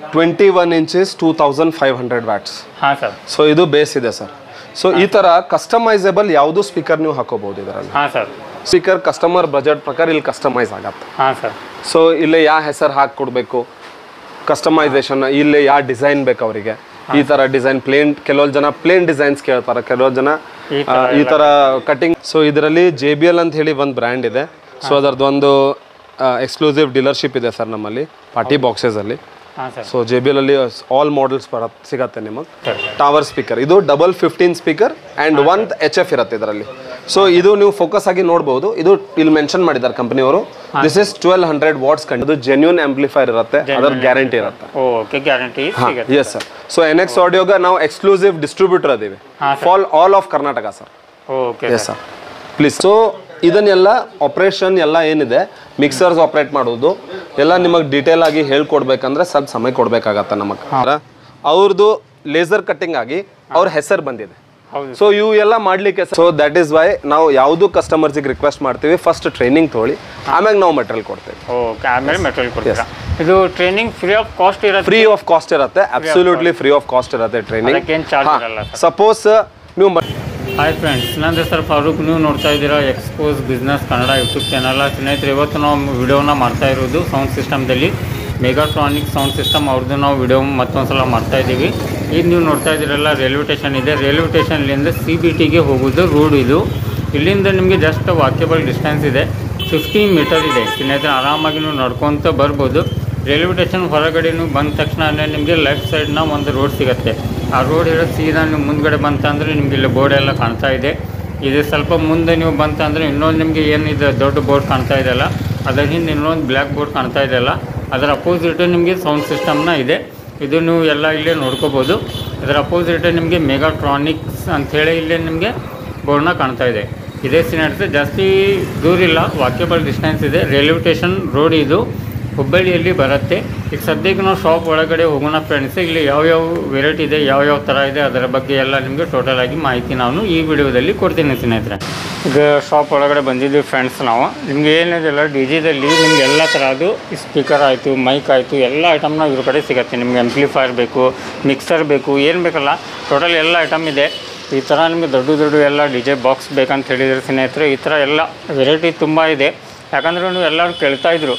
Twenty one inches two thousand five hundred watts ಹಾಂ sir so ಇದು base ಇದೆ sir so ಈ ಥರ ಕಸ್ಟಮೈಸೇಬಲ್ ಯಾವುದು ಸ್ಪೀಕರ್ ನೀವು ಹಾಕೋಬಹುದು ಇದರಲ್ಲಿ ಹಾಂ ಸರ್ ಸ್ಪೀಕರ್ ಕಸ್ಟಮರ್ ಬಜೆಟ್ ಪ್ರಕಾರ ಇಲ್ಲಿ ಕಸ್ಟಮೈಸ್ ಆಗತ್ತೆ ಹಾಂ ಸರ್ ಸೊ ಇಲ್ಲಿ ಯಾವ ಹೆಸರು ಹಾಕಿ ಕೊಡಬೇಕು ಕಸ್ಟಮೈಸೇಷನ್ ಇಲ್ಲಿ ಯಾವ ಡಿಸೈನ್ ಬೇಕು ಅವರಿಗೆ ಈ ಥರ ಡಿಸೈನ್ ಪ್ಲೇನ್ ಕೆಲವು ಜನ ಪ್ಲೇನ್ ಡಿಸೈನ್ಸ್ ಕೇಳ್ತಾರೆ ಕೆಲವು ಜನ ಈ ಆ, ಈ ಥರ ಕಟಿಂಗ್ ಸೊ ಇದರಲ್ಲಿ ಜೆ ಬಿ ಎಲ್ ಅಂತ ಹೇಳಿ ಒಂದು ಬ್ರ್ಯಾಂಡ್ ಇದೆ ಸೊ ಅದರದ್ದು ಒಂದು ಎಕ್ಸ್ಕ್ಲೂಸಿವ್ ಡೀಲರ್ಶಿಪ್ ಇದೆ ಸರ್ ನಮ್ಮಲ್ಲಿ ಪಾರ್ಟಿ ಬಾಕ್ಸಸಲ್ಲಿ ಹಾಂ sir so J B L ಅಲ್ಲಿ ಆಲ್ ಮಾಡೆಲ್ಸ್ ಬರತ್ತೆ ಸಿಗತ್ತೆ ನಿಮಗೆ ಸರ್ ಟವರ್ ಸ್ಪೀಕರ್ ಇದು double fifteen speaker and one H F ಇರುತ್ತೆ ಇದರಲ್ಲಿ ಸೊ ಇದು ನೀವು ಫೋಕಸ್ ಆಗಿ ನೋಡ್ಬೋದು ಇದು ಇಲ್ಲಿ ಮೆನ್ಷನ್ ಮಾಡಿದ್ದಾರೆ ಕಂಪನಿಯವರು this is twelve hundred watts ಕಂಡು ಇದು ಜೆನ್ಯೂನ್ ಆಂಪ್ಲಿಫೈರ್ ಇರುತ್ತೆ ಅದರ ಗ್ಯಾರಂಟಿ ಇರುತ್ತೆ ಓಕೆ ಗ್ಯಾರಂಟಿ ಸಿಗುತ್ತೆ yes sir so N X ಆಡಿಯೋಗ ನಾವು ಎಕ್ಸ್ಕ್ಲೂಸಿವ್ ಡಿಸ್ಟ್ರಿಬ್ಯೂಟರ್ ಅದೀವಿ for all of Karnataka sir okay yes sir please so ಇದನ್ನೆಲ್ಲ ಆಪ್ರೇಷನ್ ಎಲ್ಲ ಏನಿದೆ ಮಿಕ್ಸರ್ಸ್ ಆಪ್ರೇಟ್ ಮಾಡೋದು ಎಲ್ಲ ನಿಮಗೆ ಡೀಟೇಲ್ ಆಗಿ ಹೇಳ್ಕೊಡ್ಬೇಕಂದ್ರೆ ಸ್ವಲ್ಪ ಸಮಯ ಕೊಡ್ಬೇಕಾಗತ್ತೆ ನಮಗೆ ಅವ್ರದ್ದು ಲೇಸರ್ ಕಟ್ಟಿಂಗ್ ಆಗಿ ಅವ್ರ ಹೆಸರು ಬಂದಿದೆ ಹೌದು ಸೊ ಇವು ಎಲ್ಲ ಮಾಡ್ಲಿಕ್ಕೆ ಸೊ ದಟ್ ಈಸ್ ವೈ ನಾವು ಯಾವುದು ಕಸ್ಟಮರ್ಸಿಗೆ ರಿಕ್ವೆಸ್ಟ್ ಮಾಡ್ತೀವಿ ಫಸ್ಟ್ ಟ್ರೈನಿಂಗ್ ತೊಗೊಳ್ಳಿ ಆಮ್ಯಾಗ ನಾವು ಮೆಟೀರಿಯಲ್ ಕೊಡ್ತೀವಿ ಓಕೆ ಆಮೇಲೆ ಮೆಟೀರಿಯಲ್ ಕೊಡ್ತೀರಾ ಇದು ಟ್ರೈನಿಂಗ್ ಫ್ರೀ ಆಫ್ ಕಾಸ್ಟ್ ಇರುತ್ತೆ ಫ್ರೀ ಆಫ್ ಕಾಸ್ಟ್ ಇರುತ್ತೆ ಅಬ್ಸಲ್ಯೂಟ್ಲಿ ಫ್ರೀ ಆಫ್ ಕಾಸ್ಟ್ ಇರುತ್ತೆ ಟ್ರೈನಿಂಗ್ ಅದಕ್ಕೇನು ಚಾರ್ಜ್ ಇರಲ್ಲ ಸರ್ ಸಪೋಸ್ ನೀವು ಮ- ಹಾಯ್ ಫ್ರೆಂಡ್ಸ್ ನನ್ನ ಹೆಸರು ಫಾರೂಕ್ ನೀವು ನೋಡ್ತಾ ಇದ್ದೀರಾ expose business Kannada YouTube channel ಸ್ನೇಹಿತರೆ ಇವತ್ತು ನಾವು ವಿಡಿಯೋನ ಮಾಡ್ತಾ ಇರೋದು ಸೌಂಡ್ ಸಿಸ್ಟಮ್ದಲ್ಲಿ ಮೆಗಾಟ್ರಾನಿಕ್ ಸೌಂಡ್ ಸಿಸ್ಟಮ್ ಅವ್ರದ್ದು ನಾವು ವಿಡಿಯೋ ಮತ್ತೊಂದು ಸಲ ಮಾಡ್ತಾ ಇದ್ದೀವಿ ಈಗ ನೀವು ನೋಡ್ತಾ ಇದ್ದೀರಲ್ಲ ರೈಲ್ವೆ ಸ್ಟೇಷನ್ ಇದೆ ರೈಲ್ವೆ ಸ್ಟೇಷನ್ಲಿಂದ ಸಿ ಬಿ ಟಿಗೆ ಹೋಗೋದು ರೋಡ್ ಇದು ಇಲ್ಲಿಂದ ನಿಮಗೆ ಜಸ್ಟ್ ವಾಕ್ಯಬಲ್ ಡಿಸ್ಟೆನ್ಸ್ ಇದೆ ಫಿಫ್ಟೀನ್ ಮೀಟರ್ ಇದೆ ಸ್ನೇಹಿತರೆ ಆರಾಮಾಗಿ ನೀವು ನಡ್ಕೊತ ಬರ್ಬೋದು ರೈಲ್ವೆ ಸ್ಟೇಷನ್ ಹೊರಗಡೆ ನೀವು ಬಂದ ತಕ್ಷಣ ನಿಮಗೆ ಲೆಫ್ಟ್ ಸೈಡ್ನ ಒಂದು ರೋಡ್ ಸಿಗುತ್ತೆ ಆ ರೋಡ್ ಹಿಡಿದು ಸೀದಾ ನೀವು ಮುಂದ್ಗಡೆ ಬಂತಂದರೆ ನಿಮ್ಗೆ ಇಲ್ಲಿ ಬೋರ್ಡ್ ಎಲ್ಲ ಕಾಣ್ತಾ ಇದೆ ಇದು ಸ್ವಲ್ಪ ಮುಂದೆ ನೀವು ಬಂತಂದರೆ ಇನ್ನೊಂದು ನಿಮಗೆ ಏನಿದೆ ದೊಡ್ಡ ಬೋರ್ಡ್ ಕಾಣ್ತಾ ಇದೆಯಲ್ಲ ಅದರ ಹಿಂದೆ ಇನ್ನೊಂದು ಬ್ಲ್ಯಾಕ್ ಬೋರ್ಡ್ ಕಾಣ್ತಾ ಇದೆಯಲ್ಲ ಅದರ ಅಪೋಸಿಟ್ ನಿಮಗೆ ಸೌಂಡ್ ಸಿಸ್ಟಮ್ನ ಇದೆ ಇದು ನೀವು ಎಲ್ಲ ಇಲ್ಲೇ ನೋಡ್ಕೋಬೋದು ಇದರ ಅಪೋಸಿಟ್ ನಿಮಗೆ ಮೆಗಾಟ್ರಾನಿಕ್ಸ್ ಅಂಥೇಳಿ ಇಲ್ಲೇ ನಿಮಗೆ ಬೋರ್ಡ್ನ ಕಾಣ್ತಾ ಇದೆ ಇದೇ ಸಿನಾಡ್ಸ್ ಜಾಸ್ತಿ ದೂರ ಇಲ್ಲ ವಾಕ್ಯಬಲ್ ಡಿಸ್ಟೆನ್ಸ್ ಇದೆ ರೈಲ್ವೆ ಸ್ಟೇಷನ್ ರೋಡ್ ಇದು ಹುಬ್ಬಳ್ಳಿಯಲ್ಲಿ ಬರುತ್ತೆ ಈಗ ಸದ್ಯಕ್ಕೆ ನಾವು ಶಾಪ್ ಒಳಗಡೆ ಹೋಗೋಣ ಫ್ರೆಂಡ್ಸ್ ಇಲ್ಲಿ ಯಾವ್ಯಾವ ವೆರೈಟಿ ಇದೆ ಯಾವ್ಯಾವ ಥರ ಇದೆ ಅದರ ಬಗ್ಗೆ ಎಲ್ಲ ನಿಮಗೆ ಟೋಟಲ್ ಆಗಿ ಮಾಹಿತಿ ನಾನು ಈ ವಿಡಿಯೋದಲ್ಲಿ ಕೊಡ್ತೀನಿ ಸ್ನೇಹಿತರೆ ಈಗ ಶಾಪ್ ಒಳಗಡೆ ಬಂದಿದ್ದೀವಿ ಫ್ರೆಂಡ್ಸ್ ನಾವು ನಿಮ್ಗೆ ಏನಿದೆಲ್ಲ ಡಿ ಜಿದಲ್ಲಿ ನಿಮ್ಗೆ ಎಲ್ಲ ಥರದ್ದು ಸ್ಪೀಕರ್ ಆಯಿತು ಮೈಕ್ ಆಯಿತು ಎಲ್ಲ ಐಟಮ್ನ ಇವ್ರ ಕಡೆ ಸಿಗುತ್ತೆ ನಿಮ್ಗೆ ಆಂಪ್ಲಿಫೈರ್ ಬೇಕು ಮಿಕ್ಸರ್ ಬೇಕು ಏನು ಬೇಕಲ್ಲ ಟೋಟಲ್ ಎಲ್ಲ ಐಟಮ್ ಇದೆ ಈ ಥರ ನಿಮಗೆ ದೊಡ್ಡ ದೊಡ್ಡ ಎಲ್ಲ ಡಿ ಜೆ ಬಾಕ್ಸ್ ಬೇಕಂತ ಹೇಳಿದ್ರೆ ಸ್ನೇಹಿತರೆ ಈ ಥರ ಎಲ್ಲ ವೆರೈಟಿ ತುಂಬ ಇದೆ ಯಾಕಂದರೆ ನೀವು ಎಲ್ಲರೂ ಕೇಳ್ತಾ ಇದ್ರು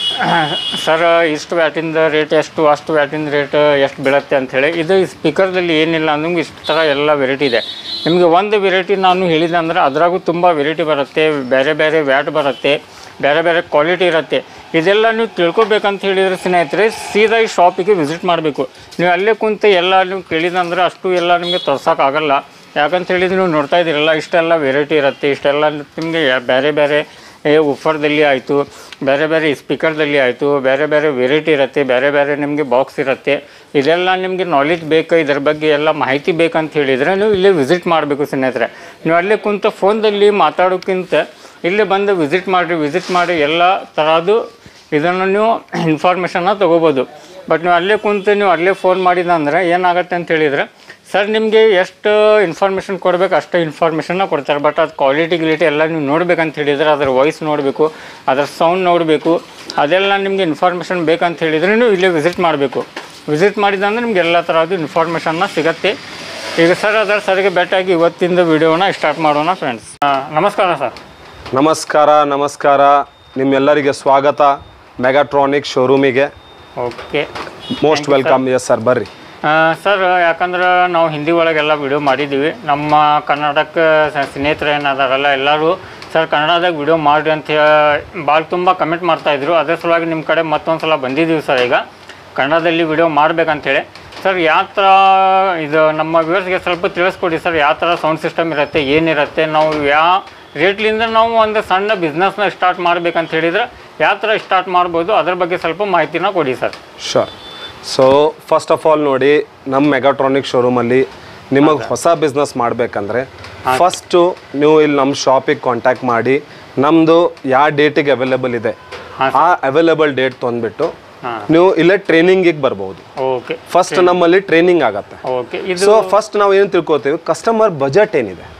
ಸರ್ ಇಷ್ಟು ವ್ಯಾಟಿಂದ ರೇಟ್ ಎಷ್ಟು ಅಷ್ಟು ವ್ಯಾಟಿಂದ ರೇಟ್ ಎಷ್ಟು ಬೀಳುತ್ತೆ ಅಂಥೇಳಿ ಇದು ಈ ಸ್ಪೀಕರ್ದಲ್ಲಿ ಏನಿಲ್ಲ ಅಂದ್ರೆ ಇಷ್ಟು ಥರ ಎಲ್ಲ ವೆರೈಟಿ ಇದೆ ನಿಮಗೆ ಒಂದು ವೆರೈಟಿ ನಾನು ಹೇಳಿದೆ ಅಂದರೆ ಅದರಾಗೂ ತುಂಬ ವೆರೈಟಿ ಬರುತ್ತೆ ಬೇರೆ ಬೇರೆ ವ್ಯಾಟ್ ಬರುತ್ತೆ ಬೇರೆ ಬೇರೆ ಕ್ವಾಲಿಟಿ ಇರುತ್ತೆ ಇದೆಲ್ಲ ನೀವು ತಿಳ್ಕೊಬೇಕಂತ ಹೇಳಿದರೆ ಸ್ನೇಹಿತರೆ ಸೀದಾ ಈ ಶಾಪಿಗೆ ವಿಸಿಟ್ ಮಾಡಬೇಕು ನೀವು ಅಲ್ಲೇ ಕುಂತು ಎಲ್ಲ ನೀವು ಕೇಳಿದಂದ್ರೆ ಅಷ್ಟು ಎಲ್ಲ ನಿಮಗೆ ತೋರ್ಸೋಕ್ಕಾಗಲ್ಲ ಯಾಕಂತ ಹೇಳಿದ್ರೆ ನೀವು ನೋಡ್ತಾ ಇದ್ದೀರಲ್ಲ ಇಷ್ಟೆಲ್ಲ ವೆರೈಟಿ ಇರುತ್ತೆ ಇಷ್ಟೆಲ್ಲ ನಿಮಗೆ ಬೇರೆ ಬೇರೆ ಉಫರ್ದಲ್ಲಿ ಆಯಿತು ಬೇರೆ ಬೇರೆ ಸ್ಪೀಕರ್ದಲ್ಲಿ ಆಯಿತು ಬೇರೆ ಬೇರೆ ವೆರೈಟಿ ಇರುತ್ತೆ ಬೇರೆ ಬೇರೆ ನಿಮಗೆ ಬಾಕ್ಸ್ ಇರುತ್ತೆ ಇದೆಲ್ಲ ನಿಮಗೆ ನಾಲೆಜ್ ಬೇಕು ಇದ್ರ ಬಗ್ಗೆ ಎಲ್ಲ ಮಾಹಿತಿ ಬೇಕಂತ ಹೇಳಿದರೆ ನೀವು ಇಲ್ಲೇ ವಿಸಿಟ್ ಮಾಡಬೇಕು ಸ್ನೇಹಿತರೆ ನೀವು ಅಲ್ಲೇ ಕುಂತ ಫೋನ್ದಲ್ಲಿ ಮಾತಾಡೋಕ್ಕಿಂತ ಇಲ್ಲೇ ಬಂದು ವಿಸಿಟ್ ಮಾಡಿರಿ ವಿಸಿಟ್ ಮಾಡಿ ಎಲ್ಲ ಥರದ್ದು ಇದನ್ನು ನೀವು ಇನ್ಫಾರ್ಮೇಷನ್ನ ತೊಗೋಬೋದು ಬಟ್ ನೀವು ಅಲ್ಲೇ ಕುಂತು ನೀವು ಅಲ್ಲೇ ಫೋನ್ ಮಾಡಿದಂದ್ರೆ ಏನಾಗುತ್ತೆ ಅಂತ ಹೇಳಿದರೆ ಸರ್ ನಿಮಗೆ ಎಷ್ಟು ಇನ್ಫಾರ್ಮೇಷನ್ ಕೊಡಬೇಕು ಅಷ್ಟು ಇನ್ಫಾರ್ಮೇಷನ್ನ ಕೊಡ್ತಾರೆ ಬಟ್ ಅದು ಕ್ವಾಲಿಟಿ ಗಿಲಿಟಿ ಎಲ್ಲ ನೀವು ನೋಡ್ಬೇಕಂತ ಹೇಳಿದರೆ ಅದರ ವಾಯ್ಸ್ ನೋಡಬೇಕು ಅದರ ಸೌಂಡ್ ನೋಡಬೇಕು ಅದೆಲ್ಲ ನಿಮಗೆ ಇನ್ಫಾರ್ಮೇಷನ್ ಬೇಕಂತ ಹೇಳಿದರೆ ನೀವು ಇಲ್ಲೇ ವಿಸಿಟ್ ಮಾಡಬೇಕು ವಿಸಿಟ್ ಮಾಡಿದಂದ್ರೆ ನಿಮ್ಗೆ ಎಲ್ಲ ಥರದ್ದು ಇನ್ಫಾರ್ಮೇಷನ್ನ ಸಿಗುತ್ತೆ ಈಗ ಸರ್ ಅದರ ಸರ್ಗೆ ಬೆಟ್ಟಾಗಿ ಇವತ್ತಿಂದ ವಿಡಿಯೋನ ಸ್ಟಾರ್ಟ್ ಮಾಡೋಣ ಫ್ರೆಂಡ್ಸ್ ನಮಸ್ಕಾರ ಸರ್ ನಮಸ್ಕಾರ ನಮಸ್ಕಾರ ನಿಮ್ಮೆಲ್ಲರಿಗೆ ಸ್ವಾಗತ ಮೆಗಾಟ್ರಾನಿಕ್ ಶೋರೂಮಿಗೆ okay most welcome yes sir ಬರ್ರಿ ಸರ್ ಯಾಕಂದ್ರೆ ನಾವು ಹಿಂದಿ ಒಳಗೆಲ್ಲ ವಿಡಿಯೋ ಮಾಡಿದ್ದೀವಿ ನಮ್ಮ ಕರ್ನಾಟಕ ಸ- ಸ್ನೇಹಿತರು ಏನದಾರಲ್ಲ ಎಲ್ಲರೂ ಸರ್ ಕನ್ನಡದಾಗ ವಿಡಿಯೋ ಮಾಡಿರಿ ಅಂತ ಭಾಳ ತುಂಬ ಕಮೆಂಟ್ ಮಾಡ್ತಾಯಿದ್ರು ಅದ್ರ ಸಲುವಾಗಿ ನಿಮ್ಮ ಕಡೆ ಮತ್ತೊಂದು ಸಲ ಬಂದಿದ್ದೀವಿ ಸರ್ ಈಗ ಕನ್ನಡದಲ್ಲಿ ವಿಡಿಯೋ ಮಾಡ್ಬೇಕಂತೇಳಿ ಸರ್ ಯಾವ ಥರ ಇದು ನಮ್ಮ ವ್ಯೂವರ್ಸ್ಗೆ ಸ್ವಲ್ಪ ತಿಳಿಸ್ಕೊಡಿ ಸರ್ ಯಾವ ಥರ ಸೌಂಡ್ ಸಿಸ್ಟಮ್ ಇರುತ್ತೆ ಏನಿರುತ್ತೆ ನಾವು ಯಾವ ರೇಟ್ಲಿಂದ ನಾವು ಒಂದು ಸಣ್ಣ ಬಿಸ್ನೆಸ್ನ ಸ್ಟಾರ್ಟ್ ಮಾಡ್ಬೇಕಂತ ಹೇಳಿದ್ರೆ ಯಾವ ಥರ ಸ್ಟಾರ್ಟ್ ಮಾಡ್ಬೋದು ಅದ್ರ ಬಗ್ಗೆ ಸ್ವಲ್ಪ ಮಾಹಿತಿನ ಕೊಡಿ sir sure so first of all ನೋಡಿ ನಮ್ಮ ಮೆಗಾಟ್ರಾನಿಕ್ ಶೋರೂಮಲ್ಲಿ ನಿಮಗೆ ಹೊಸ ಬಿಸ್ನೆಸ್ ಮಾಡಬೇಕಂದ್ರೆ ಫಸ್ಟು ನೀವು ಇಲ್ಲಿ ನಮ್ಮ ಶಾಪಿಗೆ ಕಾಂಟ್ಯಾಕ್ಟ್ ಮಾಡಿ ನಮ್ಮದು ಯಾವ ಡೇಟಿಗೆ ಅವೈಲೇಬಲ್ ಇದೆ ಆ ಅವೈಲೇಬಲ್ ಡೇಟ್ ತೊಂದ್ಬಿಟ್ಟು ಹಾಂ ನೀವು ಇಲ್ಲೇ ಟ್ರೈನಿಂಗಿಗೆ ಬರ್ಬೋದು ಓಕೆ ಫಸ್ಟ್ ನಮ್ಮಲ್ಲಿ ಟ್ರೈನಿಂಗ್ ಆಗತ್ತೆ ಓಕೆ ಇದು ಸೊ ಫಸ್ಟ್ ನಾವು ಏನು ತಿಳ್ಕೊತೀವಿ ಕಸ್ಟಮರ್ ಬಜೆಟ್ ಏನಿದೆ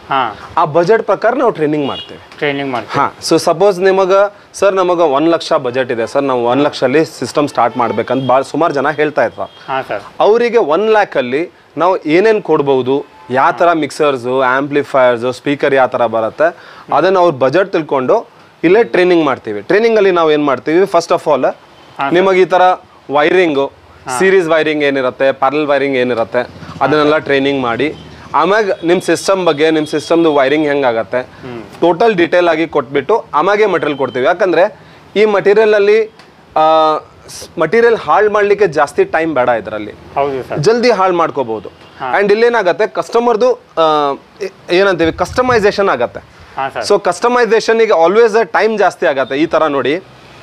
ಹಾಂ ಆ ಬಜೆಟ್ ಪ್ರಕಾರ ನಾವು ಟ್ರೈನಿಂಗ್ ಮಾಡ್ತೇವೆ ಟ್ರೈನಿಂಗ್ ಮಾಡ್ತೀವಿ ಹಾಂ ಸೊ ಸಪೋಸ್ ನಿಮಗೆ ಸರ್ ನಮಗೆ ಒಂದು ಲಕ್ಷ ಬಜೆಟ್ ಇದೆ ಸರ್ ನಾವು ಒಂದು ಲಕ್ಷಲ್ಲಿ ಸಿಸ್ಟಮ್ ಸ್ಟಾರ್ಟ್ ಮಾಡ್ಬೇಕಂತ ಭಾಳ ಸುಮಾರು ಜನ ಹೇಳ್ತಾ ಇರ್ತಾರೆ ಹಾಂ ಸರ್ ಅವರಿಗೆ ಒನ್ ಲ್ಯಾಕಲ್ಲಿ ನಾವು ಏನೇನು ಕೊಡ್ಬೋದು ಯಾವ ಥರ ಮಿಕ್ಸರ್ಸು ಆ್ಯಂಪ್ಲಿಫೈಯರ್ಸು ಸ್ಪೀಕರ್ ಯಾವ ಥರ ಬರುತ್ತೆ ಅದನ್ನು ಅವ್ರ ಬಜೆಟ್ ತಿಳ್ಕೊಂಡು ಇಲ್ಲೇ ಟ್ರೈನಿಂಗ್ ಮಾಡ್ತೀವಿ ಟ್ರೈನಿಂಗಲ್ಲಿ ನಾವು ಏನು ಮಾಡ್ತೀವಿ ಫಸ್ಟ್ ಆಫ್ ಆಲ್ ನಿಮಗೆ ಈ ಥರ ವೈರಿಂಗು ಸೀರೀಸ್ ವೈರಿಂಗ್ ಏನಿರುತ್ತೆ ಪ್ಯಾರಲ್ ವೈರಿಂಗ್ ಏನಿರುತ್ತೆ ಅದನ್ನೆಲ್ಲ ಟ್ರೈನಿಂಗ್ ಮಾಡಿ ಆಮ್ಯಾಗ ನಿಮ್ಮ ಸಿಸ್ಟಮ್ ಬಗ್ಗೆ ನಿಮ್ಮ ಸಿಸ್ಟಮ್ದು ವೈರಿಂಗ್ ಹೆಂಗಾಗತ್ತೆ ಟೋಟಲ್ ಡೀಟೇಲ್ ಆಗಿ ಕೊಟ್ಬಿಟ್ಟು ಆಮ್ಯಾಗೆ ಮಟೀರಿಯಲ್ ಕೊಡ್ತೀವಿ ಯಾಕಂದರೆ ಈ ಮಟೀರಿಯಲಲ್ಲಿ ಮಟೀರಿಯಲ್ ಹಾಳು ಮಾಡಲಿಕ್ಕೆ ಜಾಸ್ತಿ ಟೈಮ್ ಬೇಡ ಇದರಲ್ಲಿ ಹೌದು ಸರ್ ಜಲ್ದಿ ಹಾಳು ಮಾಡ್ಕೋಬಹುದು ಅಂಡ್ ಇಲ್ಲೇನಾಗತ್ತೆ ಕಸ್ಟಮರ್ದು ಏನಂತೀವಿ ಕಸ್ಟಮೈಸೇಷನ್ ಆಗತ್ತೆ ಹಾಂ ಸರ್ ಸೊ ಕಸ್ಟಮೈಸೇಷನ್ಗೆ ಆಲ್ವೇಸ್ ಟೈಮ್ ಜಾಸ್ತಿ ಆಗತ್ತೆ ಈ ತರ ನೋಡಿ